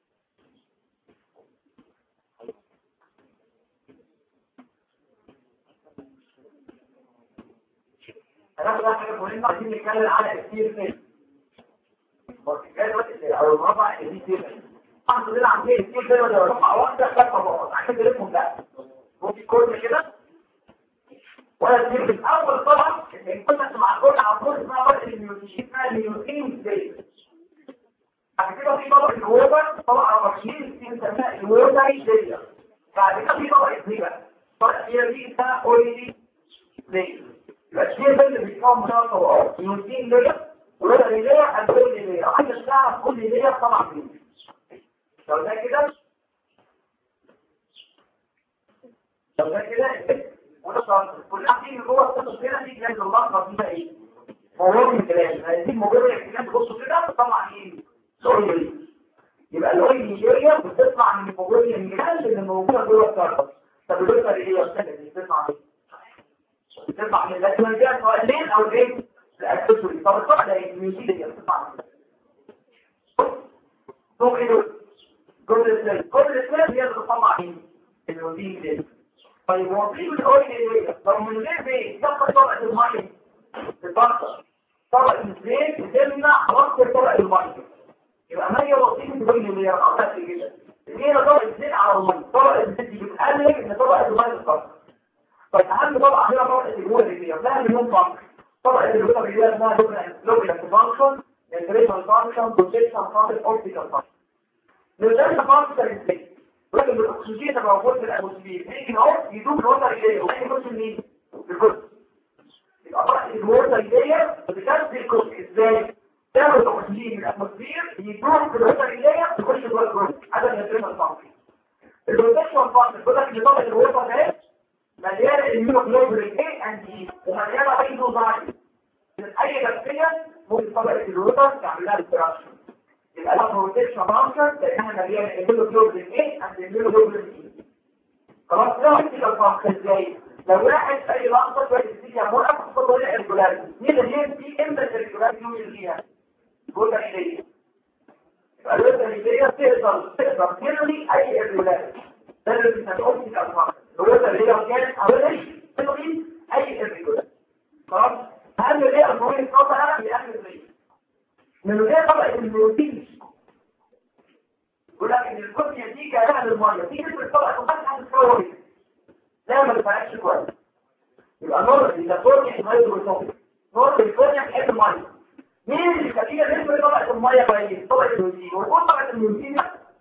A: هناخد حاجة مهمة عايزين نتكلم على كتير فين او المربع اللي فيه احنا كلنا عاملين كتير فين ولا رقعة واحدة خلفة بعض عشان تلفهم بقى ممكن كل كده ولا تجيب الاول طبعا ان كنا مع كل عمود اسمها ورقة الميوتيشين اسمها الميوتين زي بعد كده في طبق الووبر طبق رشيد بنسميها الووبر زي بعد كده في طبق الزيبة طبق دي اسمها اويلي زي الأشياء ده اللي بيتكون منها طبقات يوزين ليا ولا ليا هنقول ليا عايز تعرف كل ليا طبعا فيه لو ده كده لو ده كده وده صار كل واحد فيه جوه القصص كده في جنب اللحظه فيها ايه موضوع من الكلام هذه مجرد الكلام تبصوا كده طبعا ايه سوري يبقى الاويل ليا بتطلع من مجرد الكلام اللي موجوده جوه الكربس طب الوتر ايه يا استاذ اللي بتطلع بتطلع من الاسمنتات سواء الليل او الايه الاكسسوري طب الطبع ده الميوزيك اللي بتطلع ثم ايه كل السيل كل السيل هي اللي بتطلع ايه الميوزيك ده طيب وظيفه الاويل ايه لو من غير بيه تبقى طبقه الميه تتبطل طبقه الزيت بتمنع وقت طبقه الميه يبقى ما هي وظيفه الاويل اللي هي اكتر في كده هي طبقه الزيت على الميه طبقه الزيت دي بتقلل ان طبقه الميه تتكسر طيب اهم طبعا هنا طبقه الجوه اللي هي فيها مليون فانكشن طبقه الجوه اللي هي اسمها لوبيلانت فانكشن انتريشن فانكشن بروتكشن فانكشن اوبتيكال فانكشن نرجع فانكشن ازاي ولكن الاكسجين اللي موجود في الاتموسفير بيجي اهو يدوب الوتر الجاي وبيجي يخش منين الجزء يبقى طبعا الوتر الجاي بتغذي الجزء ازاي تاخد الاكسجين من الاتموسفير يدوب في الوتر الجاي يخش جوه الجزء هذا الانتريشن فانكشن البروتكشن فانكشن بيقول لك ان طبقه الوتر ده مليانة الميوكلوبرين A and E ومليانة ايزوزايم اي بكتيريا ممكن طبقة الروتر تعمل لها ديستراكشن يبقى لها بروتكشن فانكشن لانها مليانة الميوكلوبرين A and الميوكلوبرين E خلاص ده ايزوزايم فانكشن ازاي لو واحد اي لحظة شوية السيديا موقف خطوة الريجولاريتي مين اللي هي دي امتى الريجولاريتي اللي فيها جوه ايديه الوزن اللي هي تقدر تقدر تلغي اي الريجولاريتي ده اللي بنسميه كالفار الوزن اللي هي كانت حوالي تلغي اي الريجولاريتي خلاص اهم ايه الفروق الخاصه بالاهل الريجولاريتي من غير طبقه البروتين يقول لك ان الكتله دي كانها للميه دي نسبه طبقه الفتحه الفوريه لا ما بتفرقش كويس يبقى نور اللي صورني هيدروتوبيك نور اللي صورني بحب الميه مين اللي يخلينا نسبه طبقه الميه كويس طبقه البروتين ويكون طبقه البروتين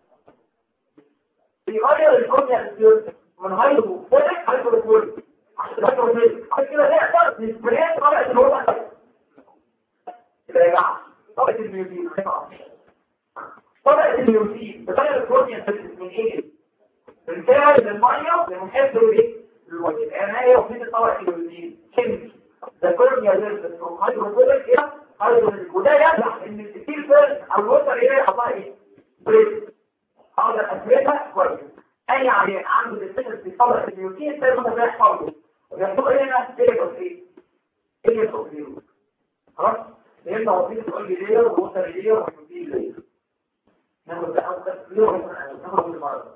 A: بيغير الكتله من هيدروفوبيك هيدروفوبيك عشان الهيدروفوبيك عشان كده نقدر نسبريت طبقه الوضع يبقى يا جماعه طبقه البروتين طبقة اليوتين بطريقة البروتين من ايه؟ من فعل المية لمحب ايه؟ الوجه يعني ايه وفيد طبقة اليوتين كيميكي ده كورنيا ليرز من هيدروفيلك الى هيدروفيلك وده يصح ان الكتير فيرز او الوتر ايه يحطها ايه؟ بريد اقدر اثبتها كويس اي عيان عنده ديفيشن في طبقة اليوتين ده ما بيحصل له وبيحصل هنا تيبل ايه؟ ايه يحصل خلاص؟ لان وظيفة الاويل لير والوتر لير واليوتين لير ناخد بقى تسليم ناخد المرض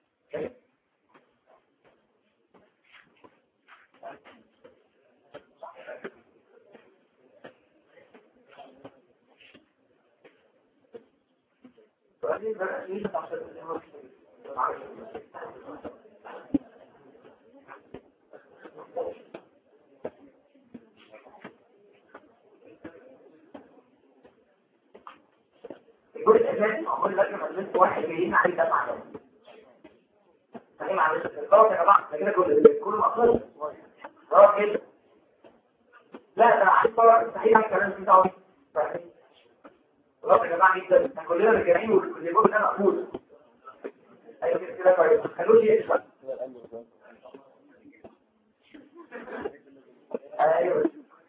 A: الجزء الثاني اقول لك لما واحد جايين عليه دفع ده فاهم على الضغط يا جماعه ده كده كل كل مقصود اه كده لا انا عايز طبعا صحيح الكلام فيه طبعا خلاص يا جماعه جدا احنا كلنا راجعين واللي بيقول ده مقبول ايوه كده كده كويس ما تخلوش يشهد ايوه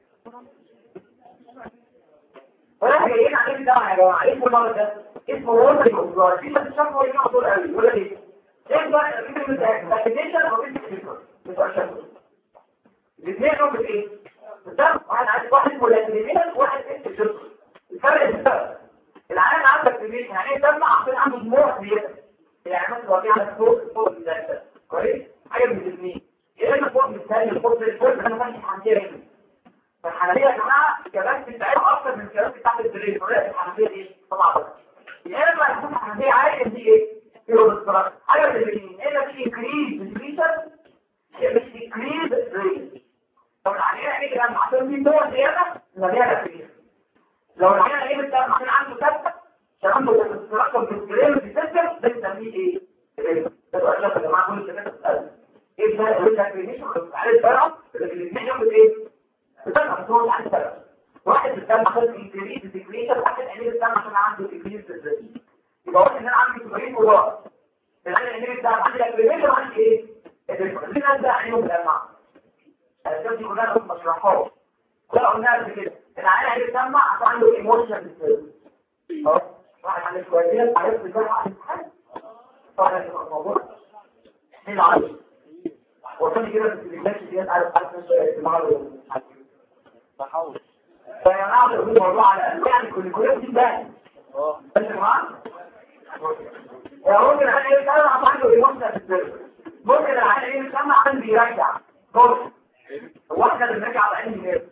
A: ولا جايين عليه ده يا جماعه ايه المرض ده اسمه وولد الكوبلار في بس شافوا ايه مقصود قوي ولا ايه ايه بقى كلمه فاكيشن او كلمه بتوع شافوا الاثنين دول ايه بالظبط واحد عايز واحد مولاتيمين واحد انت شفت الفرق السبب العيان عندك في البيت يعني ايه سمع عشان عنده دموع زياده يعني مثلا واقع على فوق فوق ده كويس حاجه من الاثنين يا اما فوق بالتالي فوق بالفوق انا ماشي حنفيه هنا فالحنفيه يا جماعه الكبات بتاعتها اكتر من الكبات بتاعت الدريس طريقه الحنفيه دي طبعا بس يا اما تكون الحنفيه عاليه دي ايه كيلو بالصراحه حاجه من الاثنين يا اما في انكريز بالفيشر يا اما في انكريز ريت لو العيان عيد لما عشان دي نوع زياده مليانه فيه لو العيان عيد لما عشان عنده ثابته عشان عنده استراكشر في الجريم في السيستم ده بنسميه ايه؟ ده اشرف يا جماعه كل الناس بتسال ايه ده يقول لك مش على الفرق الاثنين ياخد ايه؟ بتسمع بس هو على الفرق واحد بيستنى عشان انكريز ديكريشن واحد عيد بيستنى عشان عنده ديكريز بالذات يبقى واحد ان انا عندي سبعين كبار العيان عيد ده عندي اكريميشن وعندي ايه؟ الناس ده عينهم بالجماعه الاسباب دي كلها كنت بشرحها كلها قلناها قبل كده العيال هيتسمع عشان عنده ايموشن اه واحد عنده شويه عرفت ازاي واحد طبعا ده الموضوع ايه العرض وصلني كده في الكلاس دي عارف عارف اجتماع
B: تحول
A: فيا جماعه الموضوع على يعني كل كل دي ده
B: اه
A: بس يا جماعه يا ممكن العيال يتسمع عشان عنده ايموشن ممكن العيال يتسمع عشان بيرجع بص هو احنا بنراجع على اي غير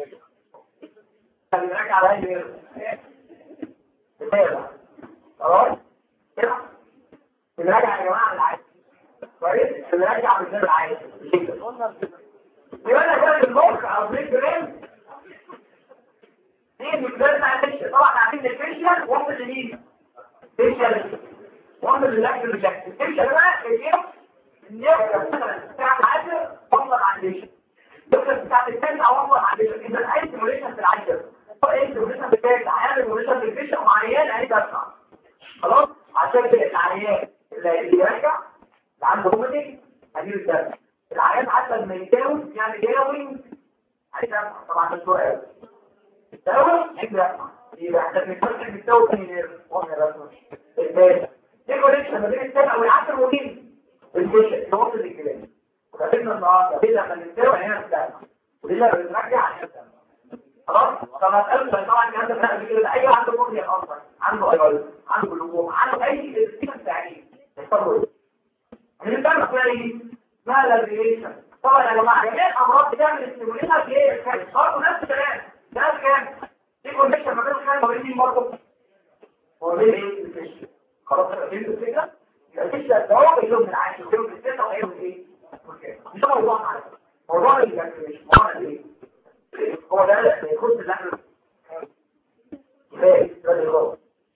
A: بنراجع على اي غير خلاص كده بنراجع يا جماعه على العادي كويس بنراجع على غير العادي يبقى انا كده المخ او بريك برين دي المقدار بتاع الفيشل طبعا عارفين الفيشل واحد لمين فيشل واحد للاكل الريجكت الفيشل بقى ايه بتاعت العاشر والله عن الفيشل الدكتور بتاعت الثاني اوفر على اذا اي سيموليشن في العشر اي سيموليشن بتاعت عيان سيموليشن في الفيشن معين عايز اسمع خلاص عشان كده العيان اللي يرجع اللي عنده هوميتيك هجيب الدم العيان حتى لما يتاوي يعني جاوي عايز اسمع طبعا ده سؤال التاوي عايز اسمع يبقى احنا بنتكلم في التاوي تاني واحنا رسمه الثاني سيموليشن ما بين السبع والعشر ومين الفيشن توصل الكلام وقابلنا النهارده ليه لما نستوى هنا السنة وليه لما بنرجع عشان السنة طب هسألك طبعا الكلام ده بنعمل كده اي عنده كورنيا اصلا عنده ايرال عنده جلوكوم عنده اي استيشن تعليم يحصل له اللي بتعمل فيها ايه؟ اسمها لابريشن طبعا يا جماعه جميع الامراض بتعمل استيموليشن في ايه؟ برضه نفس الكلام ده كام؟ في كونكشن ما بين الحاجه وبين دي برضه وبين ايه؟ الفيش خلاص فهمت الفكره؟ الفيش ده هو بيلوم من عايش بيلوم من السته وهيعمل ايه؟ مش موضوع معانا موضوع الاكتيفيشن موضوع ايه؟ هو ده اللي يخص اللي احنا ايه ده اللي هو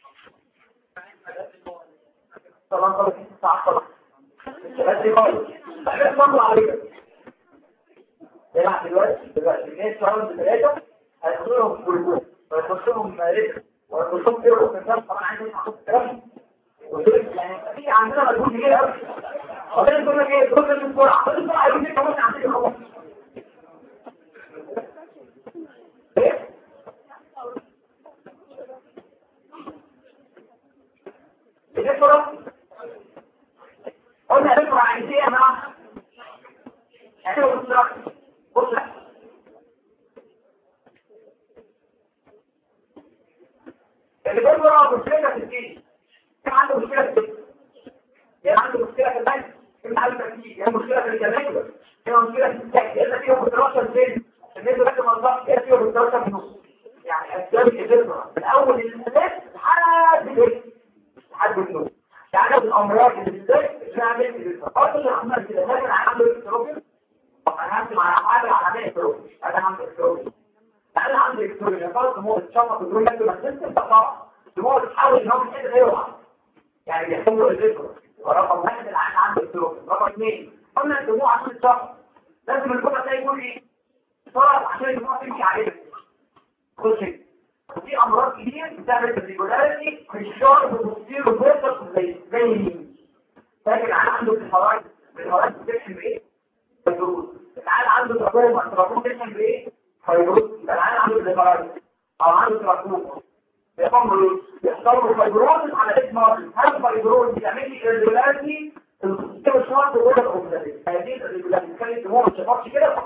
A: طبعا خلاص الساعه خلاص بدري خالص احنا نطلع عليك يلعب دلوقتي دلوقتي الناس راوند ثلاثه هيخشوا لهم جلوكوز ويخشوا لهم ريتم ويخشوا لهم كيرو في الناس طبعا عايز يسمع صوت الكلام يعني في عندنا مجهود كبير قوي وبعدين تقول لك ايه تقول لك بسرعه خد بسرعه يقول لك كمان عندي خلاص بسرعه قلنا بسرعه عايز ايه يا جماعه اعملوا بسرعه بص اللي بيقرا مشكله في الجيش كان عنده مشكله في الجيش يعني عنده مشكله في البنك كان عنده تركيز يعني مشكله في الجماهير يعني مشكله في السكن الا فيهم 12 سن الناس بس ما نضحش الا فيهم 12 ونص يعني اسباب الجبر من اول الناس لحد الايه لحد النوم يعني الامراض اللي بالذات بنعمل الجبر اصلا عمال كده لكن عنده اكتروبين طب انا همشي مع حاجه على اكتروبين انا عندي اكتروبين انا عندي اكتروبين خلاص هو اتشفط الدول لكن ما تنسى طبعا هو بتحاول ان هو من كده يوقع يعني بيحصل له الذكر ورقم واحد العين عنده اكتروبين رقم اثنين قلنا الدموع عشان الشخص لازم الجمعة ده يكون ايه صار عشان الدموع تمشي عليه كل شيء وفي امراض كتير بتعمل الريجولاريتي في الشعر بتصير وبيرتق زي زي مين لكن العين عنده في الحرائق الحرائق بتكشف بايه فيبروز العين عنده تراكم التراكم بتكشف بايه فيبروز يبقى العين عنده الحرائق او عنده تراكم بيحصل بيحصل له فيبروز على اسم مرض هل فيبروز بيعمل لي الريجولاريتي السيستم الشرط هو الأوبزالي هذه الريجولاريتي كان الدموع مش شفافش كده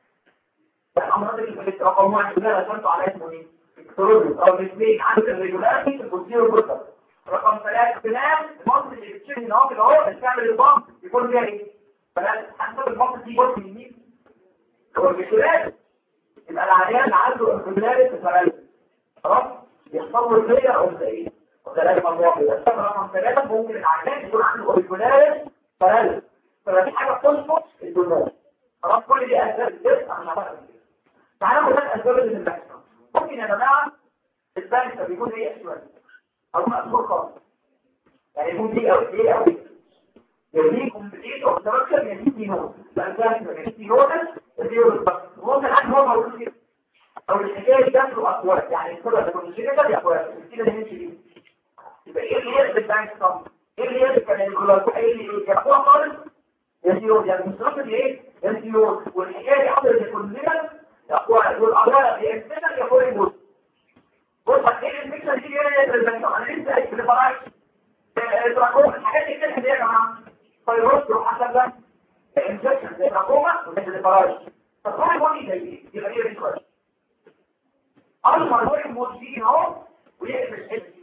A: الأمراض اللي في رقم واحد اللي أنا رسمته على اسمه ايه؟ اكتروبيس أو الاثنين عندك الريجولاريتي في البوزيرو بوتر رقم ثلاثة بنام المنطقة اللي بتشيل هنا اهو كده اهو بتعمل البامب يكون فيها ايه؟ فلا حسب المنطقة دي بص من مين؟ هو الريجولاريتي يبقى العيان عنده الريجولاريتي فراليس خلاص؟ يحصل له الفيا أو ايه؟ ثلاثة مجموعة كده السبب رقم ثلاثة ممكن العيان يكون عنده اوريجولاريس فراليس فما في حاجة تنقص الدماغ خلاص كل دي أسباب الجسم أنا بقى تعالوا نقول أسباب اللي بتحصل ممكن يا جماعة البنك بيكون ايه أسود أو مأسور خالص يعني يكون دي أو دي أو دي يدي كومبليت أو تركشن يدي دي نوت الأسباب يدي دي نوت يدي نوت ممكن حد هو موجود كده أو الحكاية داخله أقوال يعني الكرة تكون الشيء ده أقوال كده نمشي دي يبقى ايه اللي هي البنك طب ايه اللي هي كان الجلوكو ايه اللي يقوى خالص يسيرون يعني مصرف ايه يسيرون والحكايه دي حصلت كلنا يقوى والاعراض يكتسر يقول الموت بص ايه الميكسر دي ايه البنك انا لسه في الفراش التراكوما الحاجات دي كده يا جماعه فيروس روح حسب ده انفكشن زي التراكوما وزي الفراش فالروح الموت زي يبقى ايه الفراش اول ما الروح الموت يجي اهو ويقفل الحته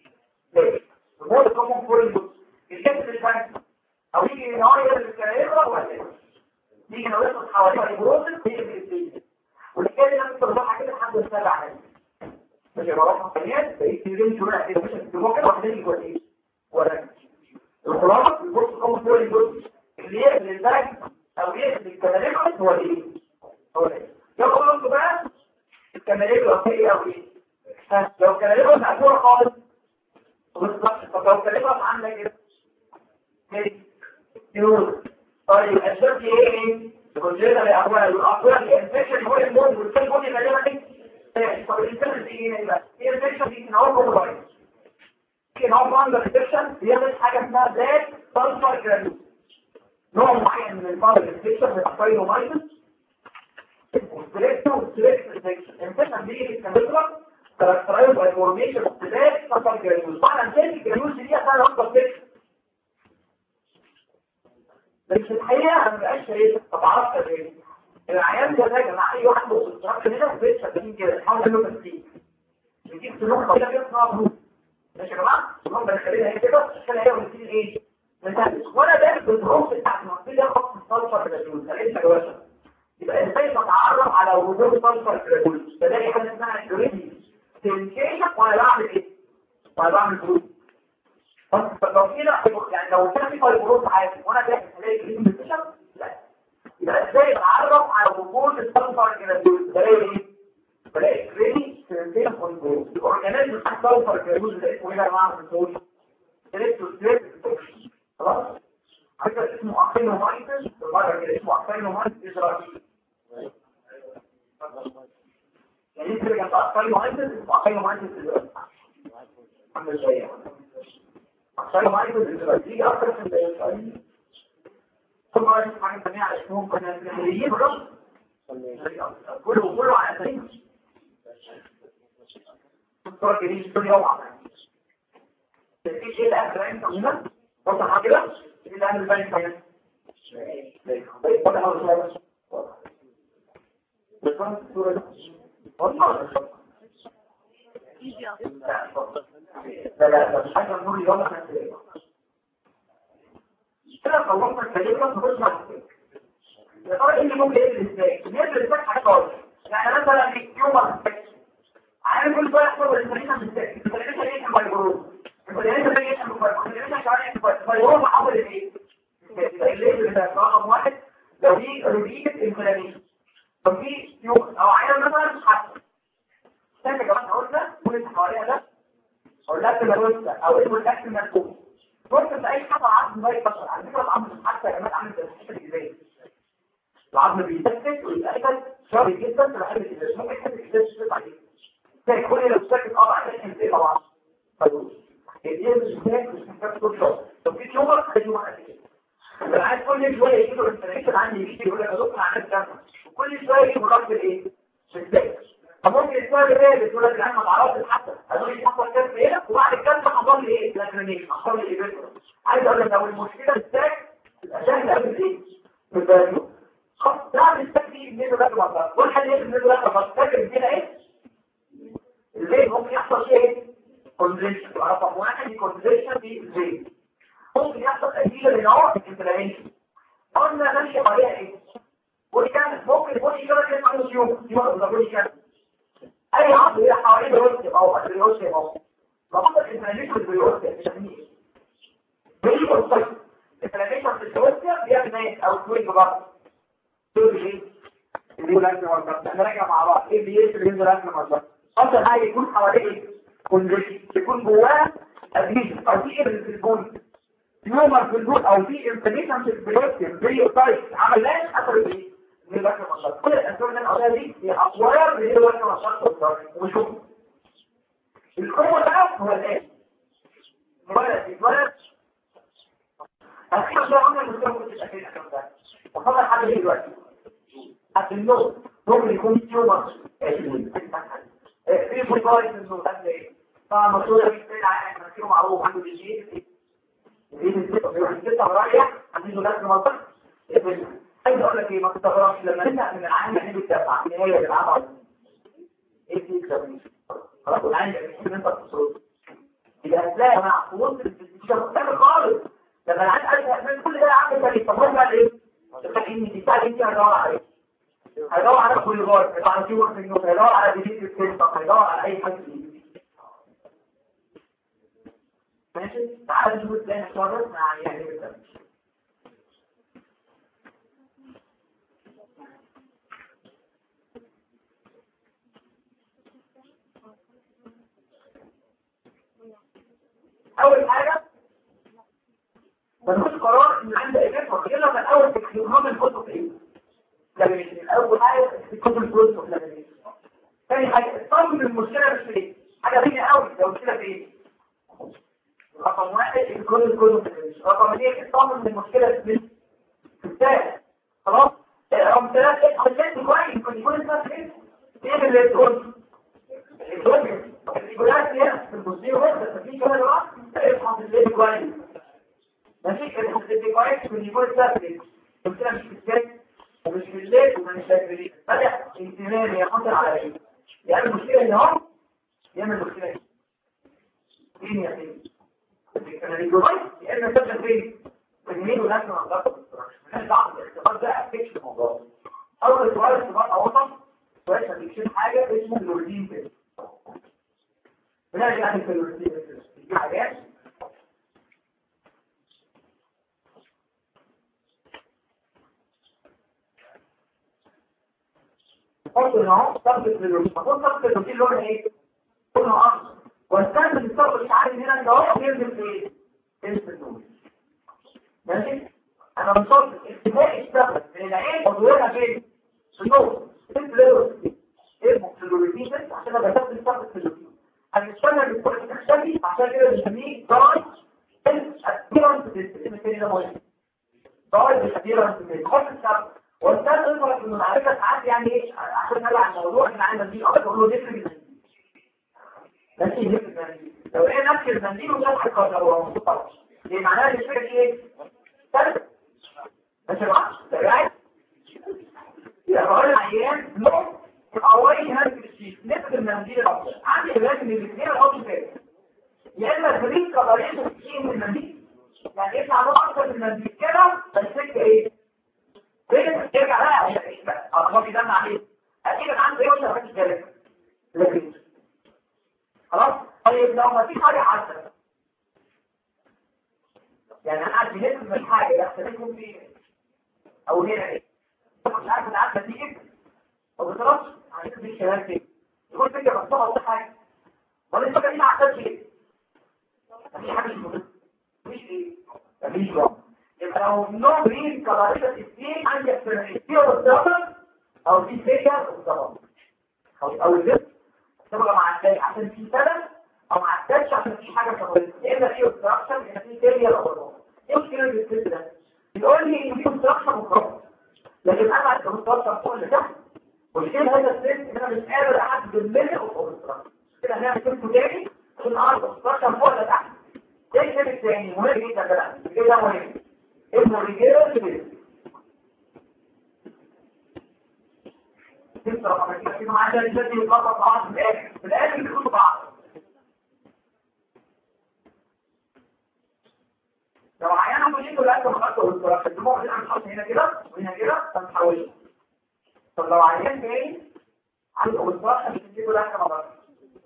A: هو الكومون فورين الكتف الفانك او يجي نهاية الكرائبرة وهكذا يجي نوصل حواليها البروزن ويجي في السيجن والحكاية نفس الرضاحة كده لحد السابع عام مش بروح مكانيات بقيت تنزل شوية كده مش هتتبقى كده واحدين يجوا ايه ولا الخلاصة البص الكومون فورين بص اللي يقفل الفانك او يقفل الكرائبرة هو ايه هو ايه يقول لكم بقى الكرائبرة هي او ايه لو الكرائبرة مقفولة خالص بالظبط طب لو كلمت عنك كده يقول طيب الشرط ايه الكونجيتا الاقوال والاقوال الانفكشن هو الموت والكل بودي غالبا ايه طب الانفكشن دي ايه بقى هي الانفكشن دي ان هو كومباين كان هو عند الانفكشن بيعمل حاجه اسمها ذات سلفر جرانيول نوع معين من الفار الانفكشن من الفايرومايتس والسليكتو والسليكت انفكشن الانفكشن دي بتتكلم كاركترايز باي فورميشن اوف ذات سلفر جرانيول طبعا شايف الجرانيول دي انا اكتر فكره بس في الحقيقه انا ما بقاش شايف طب عرفت ازاي العيان ده يا جماعه اي واحد بص كده وبيت شغالين كده حاول انه تسليم نجيب سلوك طويله كده اسمها بروف ماشي يا جماعه اللهم بنخليها هي كده عشان هي ونسيب ايه نسلس وانا ده بالبروف بتاعت المنطقه ده خط الصلفه كده لقيت جواشة يبقى ازاي بتعرف على وجود صلفه كده بلاقي حاجه اسمها جريدي تنكيشن وانا بعمل ايه وانا بعمل بروف لو في يعني لو كان في فايبروز عادي وانا داخل الاقي جريدي تنكيشن لا يبقى ازاي بتعرف على وجود الصلفه كده بلاقي ايه بلاقي جريدي تنكيشن الاورجانيزم بتاع الصلفه كده اللي اسمه ايه يا جماعه في الدول خلاص حاجة اسمه أخينومايتس المرة كده اسمه أخينومايتس إسرائيلي يعني انت رجعت أخينومايتس اسمه أخينومايتس إسرائيلي عامل شوية أخينومايتس إسرائيلي يجي أكتر في الإسرائيلي ثم حاجة ثانية اسمهم كنا نهريين بالرسل كله كله على سريع الصورة دي الدنيا وعلا في شيء الآن بقى انت هنا وضح كده اللي عامل بالي كمان وضح على الصورة بس الصورة دي والله لا لا مش حاجة النور يوم احنا كده خلصنا الكلمة نخش مع يا ترى ايه اللي ممكن يقلل ازاي؟ يقلل ازاي حاجة خالص يعني مثلا يوم عارف كل شويه يحصل الانسان بالذات الانسان ايه الفايبروز الانسان ايه الفايبروز الانسان مش عارف الفايبروز محول لايه اللي ده رقم واحد لو في ريبيت انفلاميشن لو في يوم او عيان مثلا حصل ثاني يا جماعه قلنا كل اللي حواليها ده او لا تبروز او اسمه الاكل المركوب بص في اي حاجه عظم ما يبقى على فكره العظم حتى يا جماعه عامل زي الحته الجزائيه العظم بيتفتت ويتاكل شر جدا في الحته الجزائيه ممكن حته الجزائيه تشتغل عليه زي كل لو ساكت اه عشان ينزل طبعا طيب هي مش هناك مش محتاج كل شويه لو في تيومر هيجي قد كده انا عايز كل شويه يجي له انفلاميشن عندي يجي يقول لك يا دكتور عندي كذا وكل شويه يجي مرض الايه بالذات فممكن السؤال ده بتقول لك انا ما اعرفش حتى هتقول لي حصل كذا ايه وبعد كده حصل لي ايه لاكرينيشن حصل لي ايه عايز اقول لك لو المشكله بالذات تبقى سهله قوي ايه بالفاليو خلاص ده مستني منه ده بقى والحل ايه منه ده بقى فاكر كده ايه الزيت ممكن يحصل ايه كونجيشن رقم واحد كونجيشن في الزيت ممكن يحصل أدية لنوع الانفلاميشن قلنا ماشي عليها ايه وكان ممكن يكون إشارة كده عنده سيوم دي برضه ده كان أي عضو إلى حوالين الوسط أو الوسط أو ربط الانفلاميشن بالوسط بنسميه بيجي بالصيف الانفلاميشن في الوسط بيعمل ايه أو توينج برضه تقول ايه اللي يقول لك احنا راجع مع بعض ايه اللي يقول ينزل احنا مع بعض افضل حاجه يكون حواليه كونجكشن يكون جواه اديشن او في ايه في البول تيومر في البول او في انفليشن في البلوتين زي طيب عملناش اثر ايه من الوجه المشط كل الاسباب اللي انا قلتها دي هي اقوال من الوجه المشط وشوف القوه بقى هو الايه ولد اتولد اخيرا بقى قلنا المستوى كنت الاخير ده وفضل حاجه ايه دلوقتي حتى النوم ممكن يكون تيومر في بويبايت انه ده ايه طبعا مشهوره جدا عن فيهم معروف عنده ديجيت دي الستة رايح عنده لازم منطق عايز اقول لك ايه ما تستغربش لما نبدا من العام نحب الدفع ان هي بتلعب ايه دي خلاص العام بيحب ان انت تصرف يبقى هتلاقي مع وسط الاستشفاء مختلف خالص لما العام قال احنا كل ده عامل تاريخ طب هو قال ايه؟ ان دي بتاع انت هتدور على ايه؟ هيدور على كل غار هيدور على في وقت النوم هيدور على جديد السلطة هيدور على اي حاجة جديد ماشي تعال نشوف ازاي نتصرف مع عيال كده اول حاجة بنخش قرار ان عندي اجابة الا من اول تكليمات الكتب ايه لابنيشن الاول حاجه الكتب البروز اوف لابنيشن ثاني حاجه اطمن المشكله مش في حاجه ثانيه قوي لو المشكله في ايه رقم واحد الكود الكود رقم اثنين اطمن من المشكله في الثالث خلاص رقم ثلاثة حلت كويس كنت يكون اسمها ايه ايه اللي تقول الإجراءات هي في المصدر بس في كمان بقى افحص الليل كويس ماشي افحص الليل كويس كنت يكون اسمها ايه قلت لها مش في الثالث ومش بالليل ومش بالليل بدأ انتمامي يخطر على ايه يعني المشكلة هنا اهو يعمل مشكلة ايه فين يا سيدي انا الجوبايت يا اما تبدا فين اليمين وناس من الضغط مش بعض الاختبار ده افكش الموضوع اول سؤال اختبار اوسط كويس هتكشف حاجه اسمه الروتين تيست بنرجع يعني في الروتين تيست دي حاجات حط هنا اهو ثبت الروتين ثبت الروتين لونه ايه؟ لونه اخضر واستخدم الصبر مش عارف هنا ان هو بينزل في الانستيتوت ماشي انا بنصب اتفاق اشتغل من العين وظهورها فين في النص انت ليه ايه الفلوريتين عشان انا بستخدم الصبر في الروتين هنشتغل بالكل تختفي عشان كده بنسميه داي ابيرنس الاسم الثاني ده مهم داي ابيرنس حط الصبر واستخدم يظهر في المعرفه ساعات يعني ايه عشان نلعب الموضوع احنا عندنا دي اكتر اقول له ديفرنت ماشي لو ايه نفس المنديل وده حقيقة هو مطلع دي معناها الفكرة دي ايه؟ ثالث ماشي معاك؟ تبعي يبقى بقول العيان نو الاولي هناك الشيء نفس المنديل الافضل عندي لازم الاثنين الافضل كده يا اما الفريق قدرين تشيل من المنديل يعني يطلع له اكتر من المنديل كده بس الفكرة ايه؟ فين ترجع بقى اخبار دم عليه اكيد عنده ايه ولا مفيش ذلك لكن خلاص طيب لو ما فيش حاجة عارفة يعني انا عارف نفس من حاجة يحتمل يكون في او هنا ايه مش عارف انا عارفة دي ايه طب بترش عايز دي شباب فين يقول فكرة مفتوحة ولا حاجة ولا الفكرة دي ما عارفة ايه مفيش حاجة مش مهم مفيش ايه مفيش بقى يبقى لو نوع برين كباريشة اثنين عندي اكترناليتي والضغط او دي فيجر والضغط او الجسم تبقى مع الثاني عشان في سبب او مع الثالث عشان في حاجه صغيره يا اما في اوبستراكشن يا في فيلير او ضغط ايه المشكله في الست ده بيقول لي ان في اوبستراكشن وخلاص لكن انا عندي اوبستراكشن فوق اللي تحت والشيء هذا الست ان انا مش قادر احدد الملء او اوبستراكشن كده هنعمل كلمه تاني عشان اعرف اوبستراكشن فوق ولا تحت ايه الشيء الثاني مهم جدا بقى كده مهم اسمه ريجيرال تسرق رقم كده عشان الذي يقرب بعض في الاخر في الاخر بيكونوا بعض لو عيان عمل ايه ولا انت خدته والصراحه الدموع اللي عم تحط هنا كده وهنا كده فنحولها طب لو عيان جاي عنده بالصراحه مش تجيبه لا كما بقى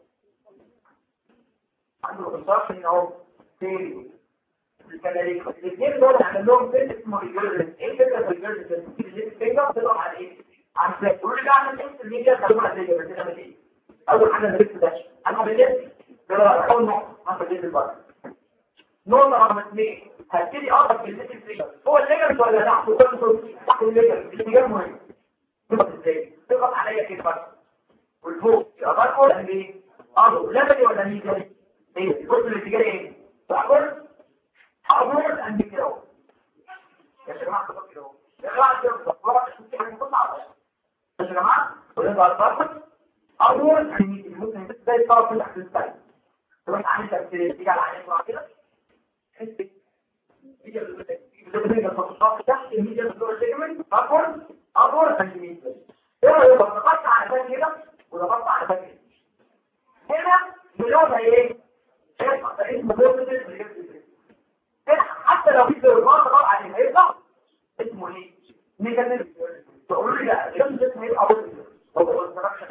A: عنده بالصراحه هنا اهو تاني الكلاريك الاثنين دول عمل لهم فيلم اسمه ريجرجن ايه الفكره في الريجرجن الفكره بتضغط على ايه عن فلاش ورجع عمل ايه الميديا خلوها زي ما كده ايه اول حاجه نركز ده انا بدات اول نقطه انا بدات البر نقطه رقم اثنين هبتدي اقرب في الليجن فيجر هو الليجن ولا تحت كل تحت الليجن الليجن مهم تضغط ازاي تضغط عليا كده بس والفوق يبقى بقول ان ايه اه لبني ولا ميديا ايه بص الاتجاه ايه بقول هقول ان كده يا جماعه كده يا جماعه كده بص يا جماعه ونبقى الضغط اول ممكن ده يطلع في الاحساس بتاعي تروح عامل تفسير تيجي على عينك وعلى كده تحس تيجي تيجي الخطوات تحت الميديا فلور سيجمنت اكبر اكبر سنتيمتر ايه رايك ضغطت على ده كده وضغطت على ده كده هنا بلونها ايه شايف ده اسمه بوزيتيف حتى لو في ضغط ضغط عليه هيطلع اسمه ايه نيجاتيف تقول لي لا الجنس اسمه ايه اول هو الانستراكشن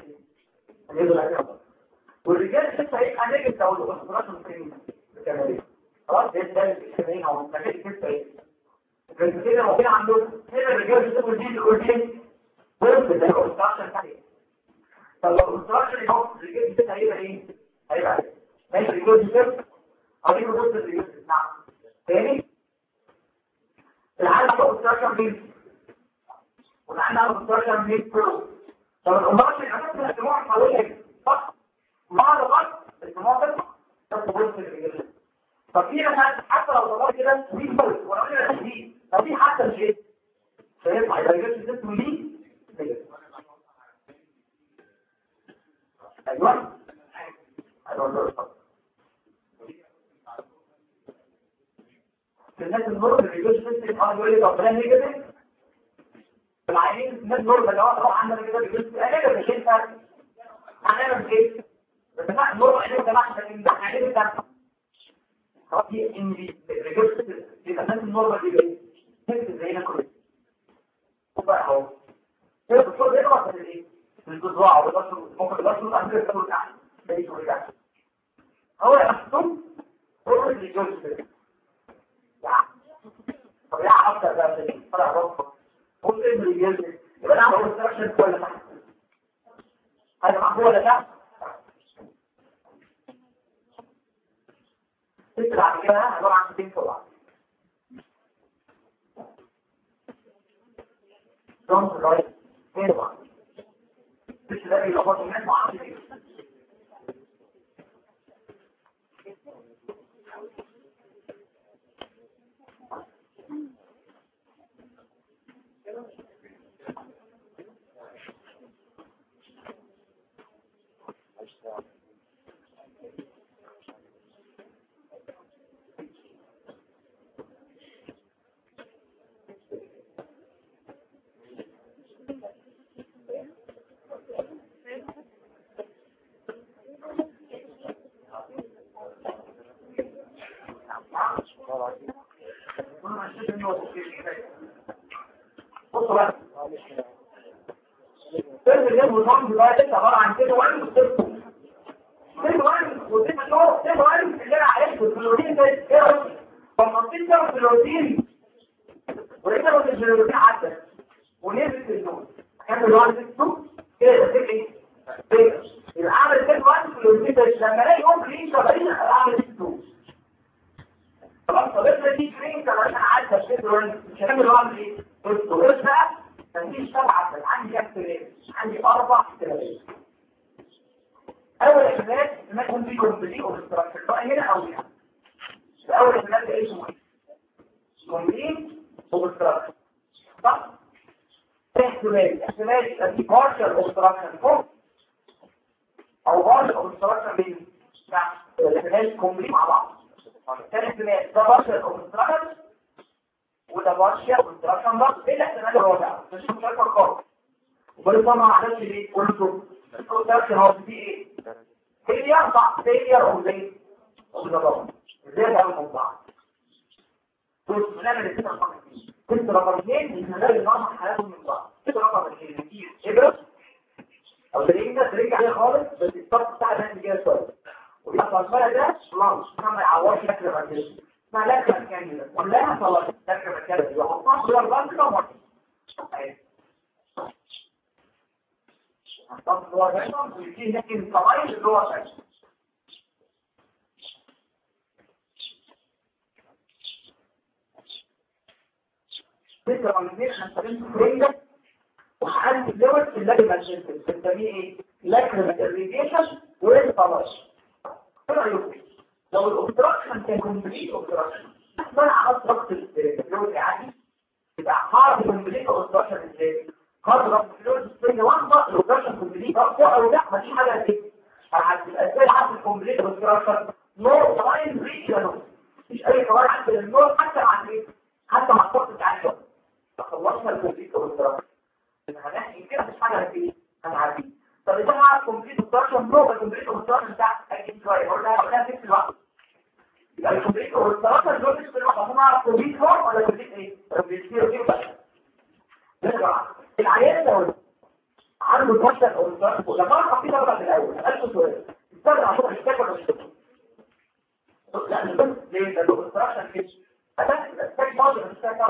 A: والرجال لسه هيبقى نيجاتيف او الانستراكشن فين خلاص ده ده الشبهين او المكان لسه ايه بس كده موجود عندهم هنا الرجال بيسموا دي الاورجين بص ده الانستراكشن تحت طب لو الانستراكشن يبقى الرجال لسه هيبقى ايه هيبقى ماشي الرجال لسه هجيب بص الرجال نعم تاني العالم الانستراكشن مين ونحن بنترجم من برو طب الأمراض اللي عملت الاجتماع حوالي صح مع الغط الاجتماع ده ده بص الرجال طب في مثلا حتى لو ضربت كده دي بص ولا كده دي طب دي حتى مش ايه فيطلع يبقى الجسم اسمه دي ايوه ايوه الناس النور اللي بيجوش سيستم اه يقول لي طب ده نيجاتيف العينين الناس نورمال اللي هو طبعا عندنا كده بيجوز انا مش انت هنعمل ايه بس ما نورمال عينين ده لكن ده عينين ده خلاص دي ان دي ريجوز يبقى الناس النورمال دي ايه هيك زينا كده وبقى اهو هي بتصور ايه بقى في الايه في الجذوع والبصر ممكن البصر عندك تقول تحت ده يقول تحت هو يحصل هو اللي يجوز كده طب يا اكتر بقى في طلع ربك قول ايه اللي يجوز يبقى نعمل انستراكشن ولا تحت هذا محبوب ولا تحت تطلع كده عباره عن ستين طبعا دونت رايت ايه مش ده بيلخبط الناس ما اعرفش ليه بصوا بقى سيرف اللي النظام دلوقتي لسه عباره عن كده وان وسيرف سيرف وان وسيرف شو سيرف وان اللي انا عرفته في الروتين ده ايه رايك؟ فمنطقه ده في الروتين ولقيت الروتين في الروتين عدى ونزلت النور كان اللي هو نزلته كده ده سيرف ايه؟ سيرف يبقى اعمل سيرف وان في الروتين ده لما الاقي ممكن ايه شغالين اعمل سيرف خلاص طب افرض دي كريم كمان عدى السيرف وان مش هنعمل واعمل ايه؟ الدكتور بقى مفيش سبعة بل عندي كام احتمال عندي أربع احتمالات أول احتمال احتمال يكون في كومبليت اوبستراكشن بقى هنا أو هنا الأول احتمال ده اسمه ايه؟ كومبليت اوبستراكشن صح؟ احتمال احتمال يبقى في بارشل اوبستراكشن فوق أو بارشل اوبستراكشن بين تحت الاحتمال كومبليت مع بعض ثاني احتمال ده بارشل اوبستراكشن وده بارشيا والتراكشن برضه ايه الاحتمال الرابع مش مشاركه خالص وبرضه ما عملش ليه قلته التراكشن هو دي ايه فيلير صح فيلير او زي وده برضه ازاي ده الموضوع بص بنعمل الست رقم اثنين ست رقم اثنين بنلاقي نظام حياتهم من بعض ست رقم اثنين كتير ابرة او تلاقينا ترجع عليه خالص بس الطرف بتاع ده كده شويه ويبقى الفرق ده لانش ما يعورش شكل الرجل ما لا كان كلها صلاة لكن مكان يحطها في الأربعة كده مرة طب هو ده ويجي لكن طبيعي اللي هو شايف فكرة من اثنين هنستخدم فريندة وحالة اللوت في اللاجل ماجنتل بنسميه ايه؟ لاكرم الريديشن وريد طباش ايه رأيكم؟ لو الاوبستراكشن كان كومبليت اوبستراكشن منع ضغط الفلويد العادي يبقى هارد كومبليت اوبستراكشن ازاي هارد ضغط الفلويد الثانيه واحده الاوبستراكشن كومبليت فوق او لا مفيش حاجه كده هتبقى ازاي عارف الكومبليت اوبستراكشن نو لاين ريجن مفيش اي قواعد عند النور حتى مع ايه حتى مع الضغط بتاع الشغل فخلصنا الكومبليت اوبستراكشن هنحكي كده مش حاجه كده هنعدي طب اذا انا كومبليت اوبستراكشن نو الكومبليت اوبستراكشن بتاع اكيد شويه قلنا هقولها في الوقت يبقى الكمبيوتر والثلاثة دول مش كلهم عشان اعرف كمبيوتر فور ولا كمبيوتر ايه؟ كمبيوتر ايه بس نرجع العيان ده عنده بوشة او الثلاثة لما اعرف في ضربة في الاول اسألته سؤال استنى عشان اشتكى ولا اشتكى لا مش بس ليه ده الاستراكشن كده اتاك الاتاك برضه مش اشتكى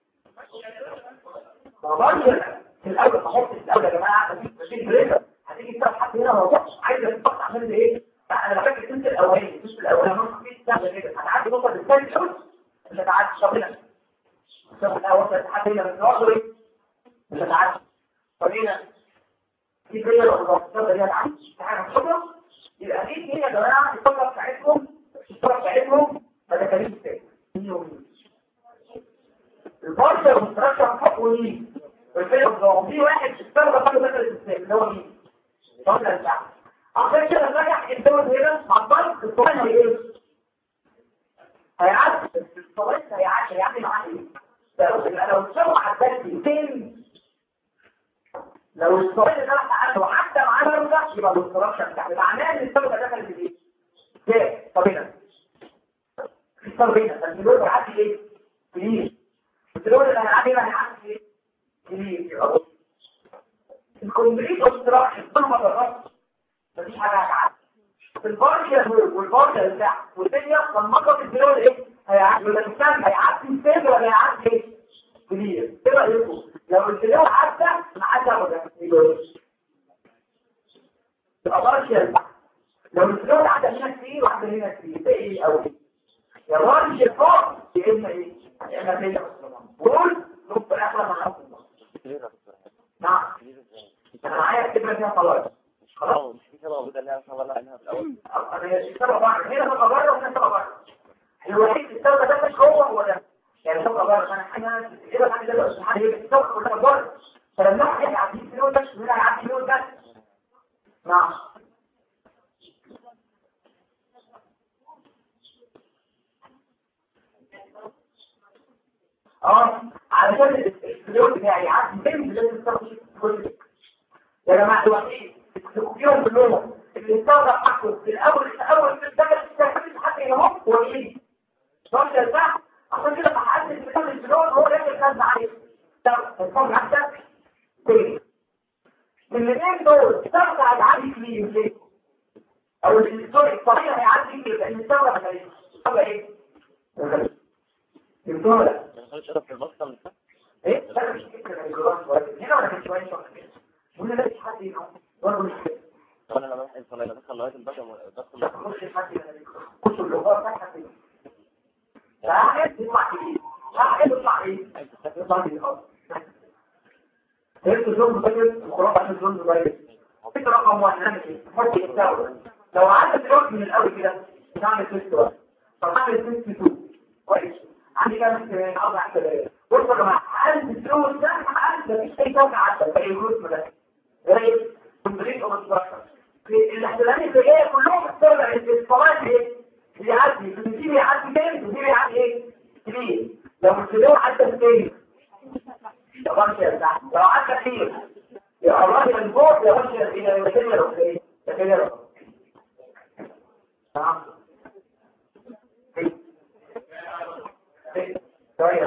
A: ما برضه في الاول احط في الاول يا جماعه مفيش بريشر هتيجي تفتح حد هنا ما وضعش عايز تفتح عشان ايه انا فاكر كنت الاولاني مش الاولاني ممكن في سهله كده هتعدي نقطه الثاني شوت مش هتعدي شغله الشغل الاول هتعدي هنا بس برضه ايه مش هتعدي فهنا في كده لو الضغط دي هتعدي في حاجه خبره يبقى اكيد هي يا جماعه الفتره بتاعتهم الفتره بتاعتهم ده كريم تاني البارشل والستراكشر فوق ومين والفيلم في واحد استخدم فيه مثل السيستم اللي هو مين؟ طبعا الشعب عشان كده نجح الدول هنا مع الضغط الصغير هي ايه؟ هيعدي الصغير هيعدي هيعمل معاه ايه؟ لو لو اتسوى على الدرس 200 لو السؤال اللي انا تعالى وحتى معاه ده يبقى الاستراكشر بتاعه معناه ان السبب دخل في ايه؟ ليه؟ طب هنا طب هنا الفلوس هيعدي ايه؟ كبير الفلوس اللي هيعدي هنا هيعدي ايه؟ كبير الكومبليت اوبستراكشن كل ما جربت مفيش حاجه هتعدي في البارشل والبارشل بتاع والدنيا لما الفلوس ايه؟ هيعدي ولا الانسان هيعدي السيل ولا هيعدي ايه؟ كبير ايه رايكم؟ لو الفلوس عدى عدى ولا يبقى بارشل لو الفلوس عدى هنا كتير وعدى هنا كتير ده ايه او ايه؟ يا راجل فوق يا اما ايه؟ يا اما كده قول نقطة اخرى مع حفظ الله نعم انا معايا الكلمة فيها خلاص خلاص
B: مش في سبب موجودة اللي انا صلى عليها في الاول
A: انا السبب بره هنا سبب بره وهنا سبب بره الوحيد السبب ده مش هو هو ده يعني سبب بره انا حاجة كده حاجة ده بس حاجة السبب كلها بره فلما واحد يعدي في اليوم ده ولا يعدي في اليوم ده نعم اه علشان الفلوس بتاعي عارف فين لازم تستخدم كل يا جماعه دلوقتي فيهم كلهم اللي استخدم حقه في الاول في الاول في الدخل استخدم حق اهو هو ايه؟ صار ده عشان كده محدد بتاع الفلوس هو اللي كان عليه ده الفرق عندك كويس الاثنين دول استخدم هيعدي فيه ليه؟ او السوري الطبيعي هيعدي فيه لان استخدم هيعدي ايه؟ الدولة
B: خليش اشرب في المصنع من فوق
A: ايه لا مش كده الجراس هنا ولا كان شويه شويه قلنا لا حد ينام ولا مش كده
B: طب انا لما بحس صلاه بدخل لغايه البشر بدخل
A: لا مش حد كل اللي هو صح لا عايز تطلع ايه عايز تطلع ايه تطلع ايه انت زوم بيت وخلاص عشان زوم بيت فكره رقم واحد انا مش حط الدوله لو عندك دلوقتي من الاول كده تعمل تيست واحد فعمل تيست 2 كويس عندي كام اربع كده بصوا يا جماعه هل الفلوس ده هل مفيش اي توقع عشان زي الجسم ده زي كومبليت اوف الاحتلالات اللي جايه كلهم بترجع للصلاه ايه اللي يعدي دي بيعدي فين ودي بيعدي ايه كبير لو الفلوس عدى فين يا باشا لو عدى كتير يا الراجل من فوق يا باشا الى المكان لو ايه ده كده تمام طيب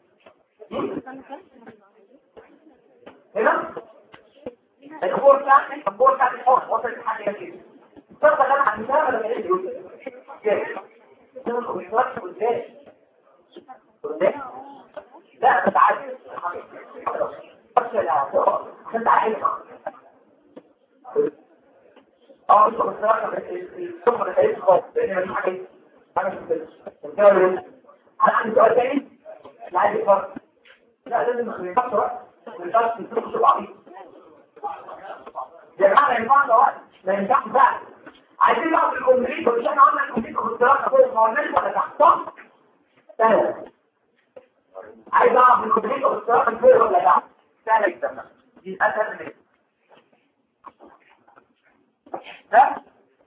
A: هنا الخبور بتاع الخبور بتاع الحوض وصل لحد كده الصرفة ده عن مثال ولا ماليش يقول كده ده مش وقت قدام قدام لا تتعدي عشان تعالي اه انت بصراحة الصفر ده ايه خالص لان مفيش حاجة حاجة في الكلام هل عندي سؤال تاني؟ لا عايز يفرق لا لازم نخليها وقت ما ينفعش تنسوا بعضيك يا جماعه ما ينفعش وقت ما ينفعش بقى عايزين نقف في الكومبليت مش احنا قلنا الكومبليت اختراق فوق ما قلناش ولا تحت صح؟ سهل عايز اقف في الكومبليت اختراق فوق ولا تحت؟ سهل جدا دي اسهل من ده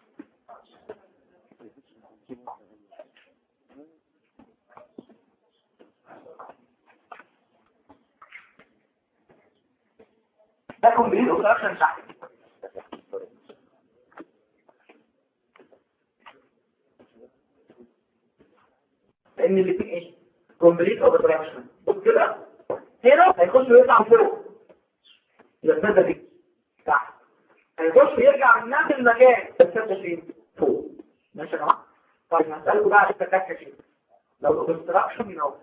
A: ده كومبليت اوبستراكشن تحت لان اللي فيه ايه كومبليت اوبستراكشن بص كده هنا هيخش ويطلع فوق يبقى ده دي تحت هيخش ويرجع من نفس المكان بس ده فين فوق ماشي يا جماعه طيب هسألكم بقى على التكاتك فين لو الاوبستراكشن ينور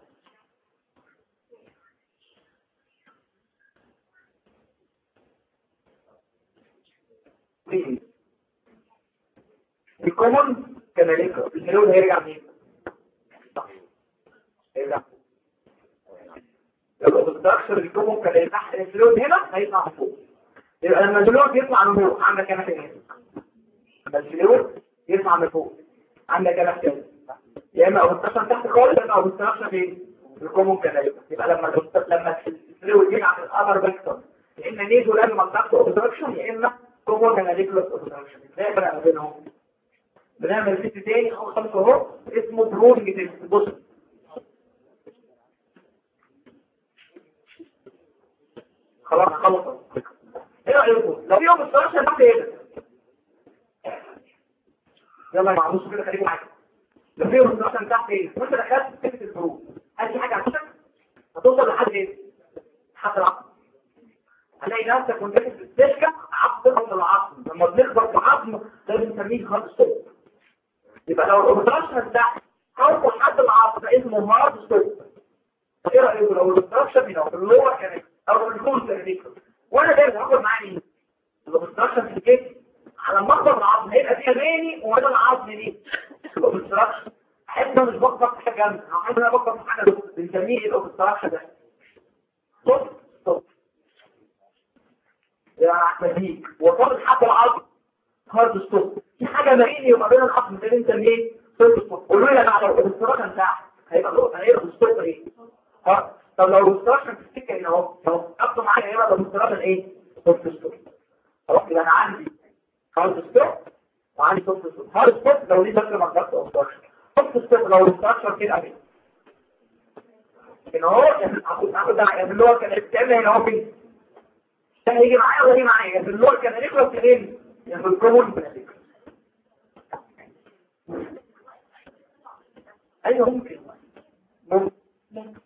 A: فيه الكومن كذلك الفلوس هيرجع منين صح هيرجع لو الاستراكشر الكومن كذلك تحت الفلوس هنا هيطلع فوق يبقى لما الفلوس يطلع من فوق عندك هنا فين لما الفلوس يطلع من فوق عندك هنا فين يا اما اوبستراكشر تحت خالص يا اما اوبستراكشر فين الكومن كذلك يبقى لما لما الفلوس يجي على الابر فيكتور يا اما نيزو لما تحت اوبستراكشن يا اما كومون كاناليكولوس اوبستراكشن ازاي بقى بينهم بنعمل تيست تاني او خمسه اهو اسمه برولنج تيست بص خلاص خلص ايه رايكم لو في اوبستراكشن تحت هنا يلا يا معلوش كده خليكم معايا لو في اوبستراكشن تحت هنا وانت دخلت سكه الحروف هل في حاجه عندك هتوصل لحد ايه حد العظم هتلاقي نفسك وانت في السكه عظم تخبط العظم لما بنخبط في عظم ده بنسميه خط ستوب يبقى لو الاوبستراكشن تحت اوصل حد العظم ده اسمه مرض ستوب ايه رايكم لو الاوبستراكشن هنا في اللور كانت او الكول كانت وانا دايما هاخد معايا مين الاوبستراكشن في الكتف على المخبط العظم هيبقى فيها بيني وبين العظم دي الاوبستراكشن احب مش بخبط في حاجه جامده احب انا بخبط في حاجه بنسميه الاوبستراكشن ده صوت صوت يعني وصلت حتى العظم هارد ستوب في حاجه بيني وما بين العظم ده بنسميه صوت ستوب قولوا لي انا لو الاوبستراكشن بتاعها هيبقى هيبقى ستوب ايه طب لو الاوبستراكشن في السكه هنا اهو لو اخدوا معايا هنا الاوبستراكشن ايه صوت ستوب خلاص يبقى انا عندي هارد ستوب وعندي صوت ستوب هارد ستوب لو ليه بس ما ضغط اوبستراكشن صوت ستوب لو الاوبستراكشن كده اهي هنا اهو هاخد هاخد يعني اللي هو كان بتعمل هنا اهو فين ده هيجي معايا ولا هيجي معايا في اللور كان يخلص فين يعني في الكومون ايوه ممكن ممكن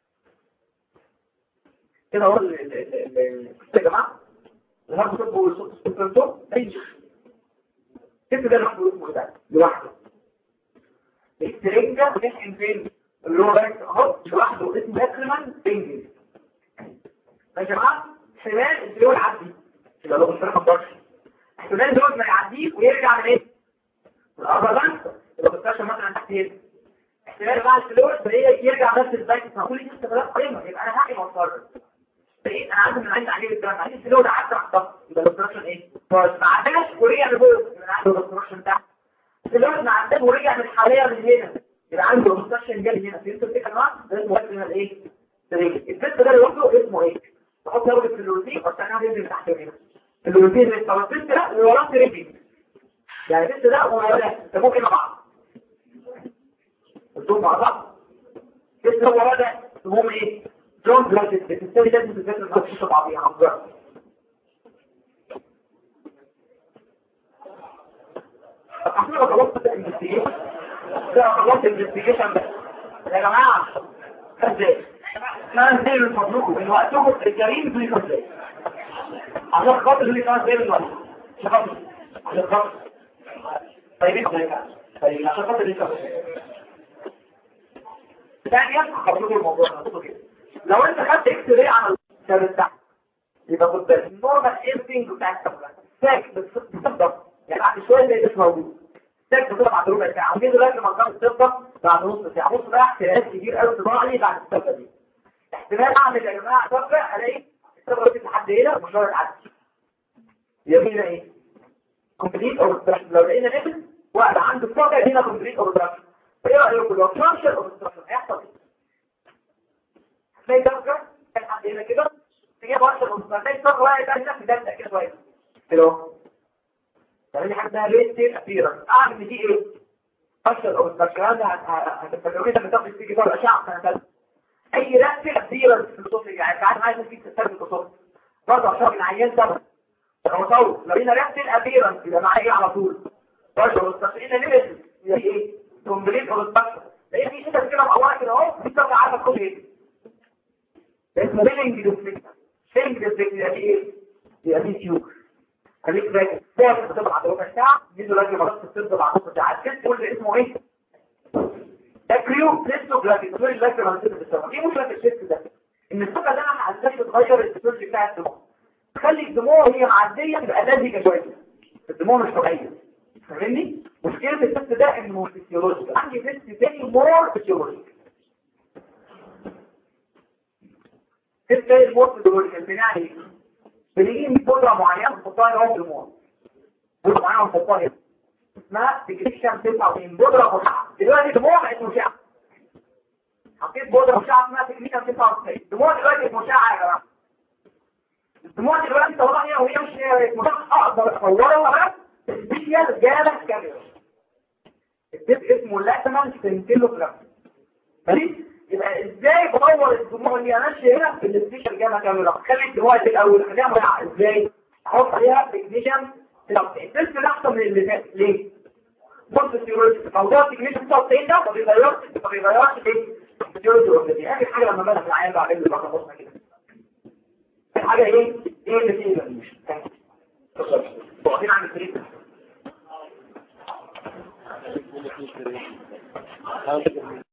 A: كده اهو يا جماعه الهرب صوت والصوت الصوت اي كيف ده لوحده اسمه ده لوحده الترنجة بتحقن فين اللي هو بس اهو لوحده اسمه اكرمان بنجل يا جماعه احتمال الفلول يعدي يبقى لو مش ما احتمال الفلول ما يعديش ويرجع من ايه؟ من الاربع بنك يبقى بتستشعر مثلا تحت ايه؟ احتمال بعد الفلول فهي يرجع نفس البنك هقول لي استغلال قيمه يبقى انا هحقي مصدر ايه انا عايز من عندي عليه الكلام عايز الفلول عدى على الضغط يبقى الاوبستراكشن ايه؟ ما عداش ورجع لفوق يبقى عنده الاوبستراكشن بتاعه الفلول ما عداش ورجع من حاليا من هنا يبقى عنده الاوبستراكشن جالي هنا فهمتوا الفكره معايا؟ ده اسمه اسمه الايه؟ الفلت ده لوحده اسمه ايه؟ بحط درجة في اللوتين واستناها تنزل تحت هنا اللوتين اللي طب الفلت ده ووراه رجلي يعني الفلت ده ووراه ده ممكن مع بعض الدول مع بعض الفلت ده وراه ده المهم ايه؟ جون بلاد بتستوي لازم الفلت ده تخش بعضيها عن بعض احنا خلصت الانفستيجيشن ده خلصت الانفستيجيشن بس يا جماعه ازاي كان زي من فضلكم من وقتكم الكريم في ازاي عشان خاطر اللي كان زي من وقتكم عشان خاطر عشان خاطر طيب طيب عشان خاطر اللي كان ثانيا خبروا الموضوع لو انت خدت اكس راي على الكتاب بتاعك يبقى خد بالك النورمال ايرثينج بتاع الكتاب ساك بالظبط يعني بعد شويه ده مش موجود ساك بتطلع بعد ربع ساعه وجي دلوقتي لما كانت تفضل بعد نص ساعه بص بقى احتمالات كتير قوي تطلع لي بعد الصفقه دي احتمال اعمل يا جماعه صفقه الاقي الصفقه دي لحد هنا ومش راضي تعدي يبقى هنا ايه كومبليت او لو لقينا نفس وقت عنده الصفقه هنا كومبليت او ايه رايكم لو ترانشر او هيحصل ايه هتلاقي درجه كان حد هنا كده تجيب واحده هتلاقي الصفقه واقعه بقى هنا في دقيقه كده شويه كده يعني حاجه اسمها ريت اخيرا اعمل دي ايه اشهر او الكلام ده هتفكروا كده بتاخد تيجي بره اشعه سنه ثالثه اي رأس كبيرة في الصوت يعني ساعات عايز في تستخدم الصوت برضه عشان العيان ده لو مصور لو لقينا ريحه الابيرنس يبقى معاه ايه على طول برضه مستشفينا ليميت يبقى ايه كومبليت او مستشفى لقيت في شده كده مقوره كده اهو دي بتبقى عارفه تكون ايه اسمه بيلنج ديفليكت بيلنج ديفليكت يعني ايه يبقى دي تيوب خليك فاكر فاكر بتبقى بعد ربع ساعه دي دلوقتي مرات بتبقى بعد نص ساعه الست كل اسمه ايه اكريو كريستوجرافي تقول لك لما تبدا بالسبب ايه مشكله الشيست ده ان الثقه ده انا عايزاك تغير الفسيولوجي بتاع الدموع تخلي الدموع هي معديه تبقى لزجه شويه الدموع مش طبيعيه فاهمني مشكله الشيست ده انه فسيولوجي عندي شيست تاني مور فسيولوجي شيست تاني مور فسيولوجي بنعمل ايه بنيجي بودره معينه نحطها هنا في الدموع بودره معينه نحطها هنا اسمها سكريشن 99 بودرة مشعة دلوقتي دموع بقت مشعة حطيت بودرة مشعة اسمها سكريشن 99 دموع دلوقتي مشعة يا جماعة الدموع دلوقتي طالما هي وهي مش مشعة اقدر اصورها بقى سبيشال جالك كاميرا الدب اسمه لاتمان سنتيلوجرام ماشي يبقى ازاي بطور الدموع اللي ماشيه هنا في السبيشال جاما كاميرا خلي الدموع دي الاول خليها مشعة ازاي احط عليها تكنيشن التست ده احسن من اللي فات ليه؟ بص السيولوجي موضوع التكنيشن 99 ده ما بيغيرش ما بيغيرش ايه؟ السيولوجي دي اخر حاجه لما بدأ العيان بعمل له بقى بص كده حاجه ايه؟ ايه اللي فيه التكنيشن واقفين عن الفريق
B: Thank you.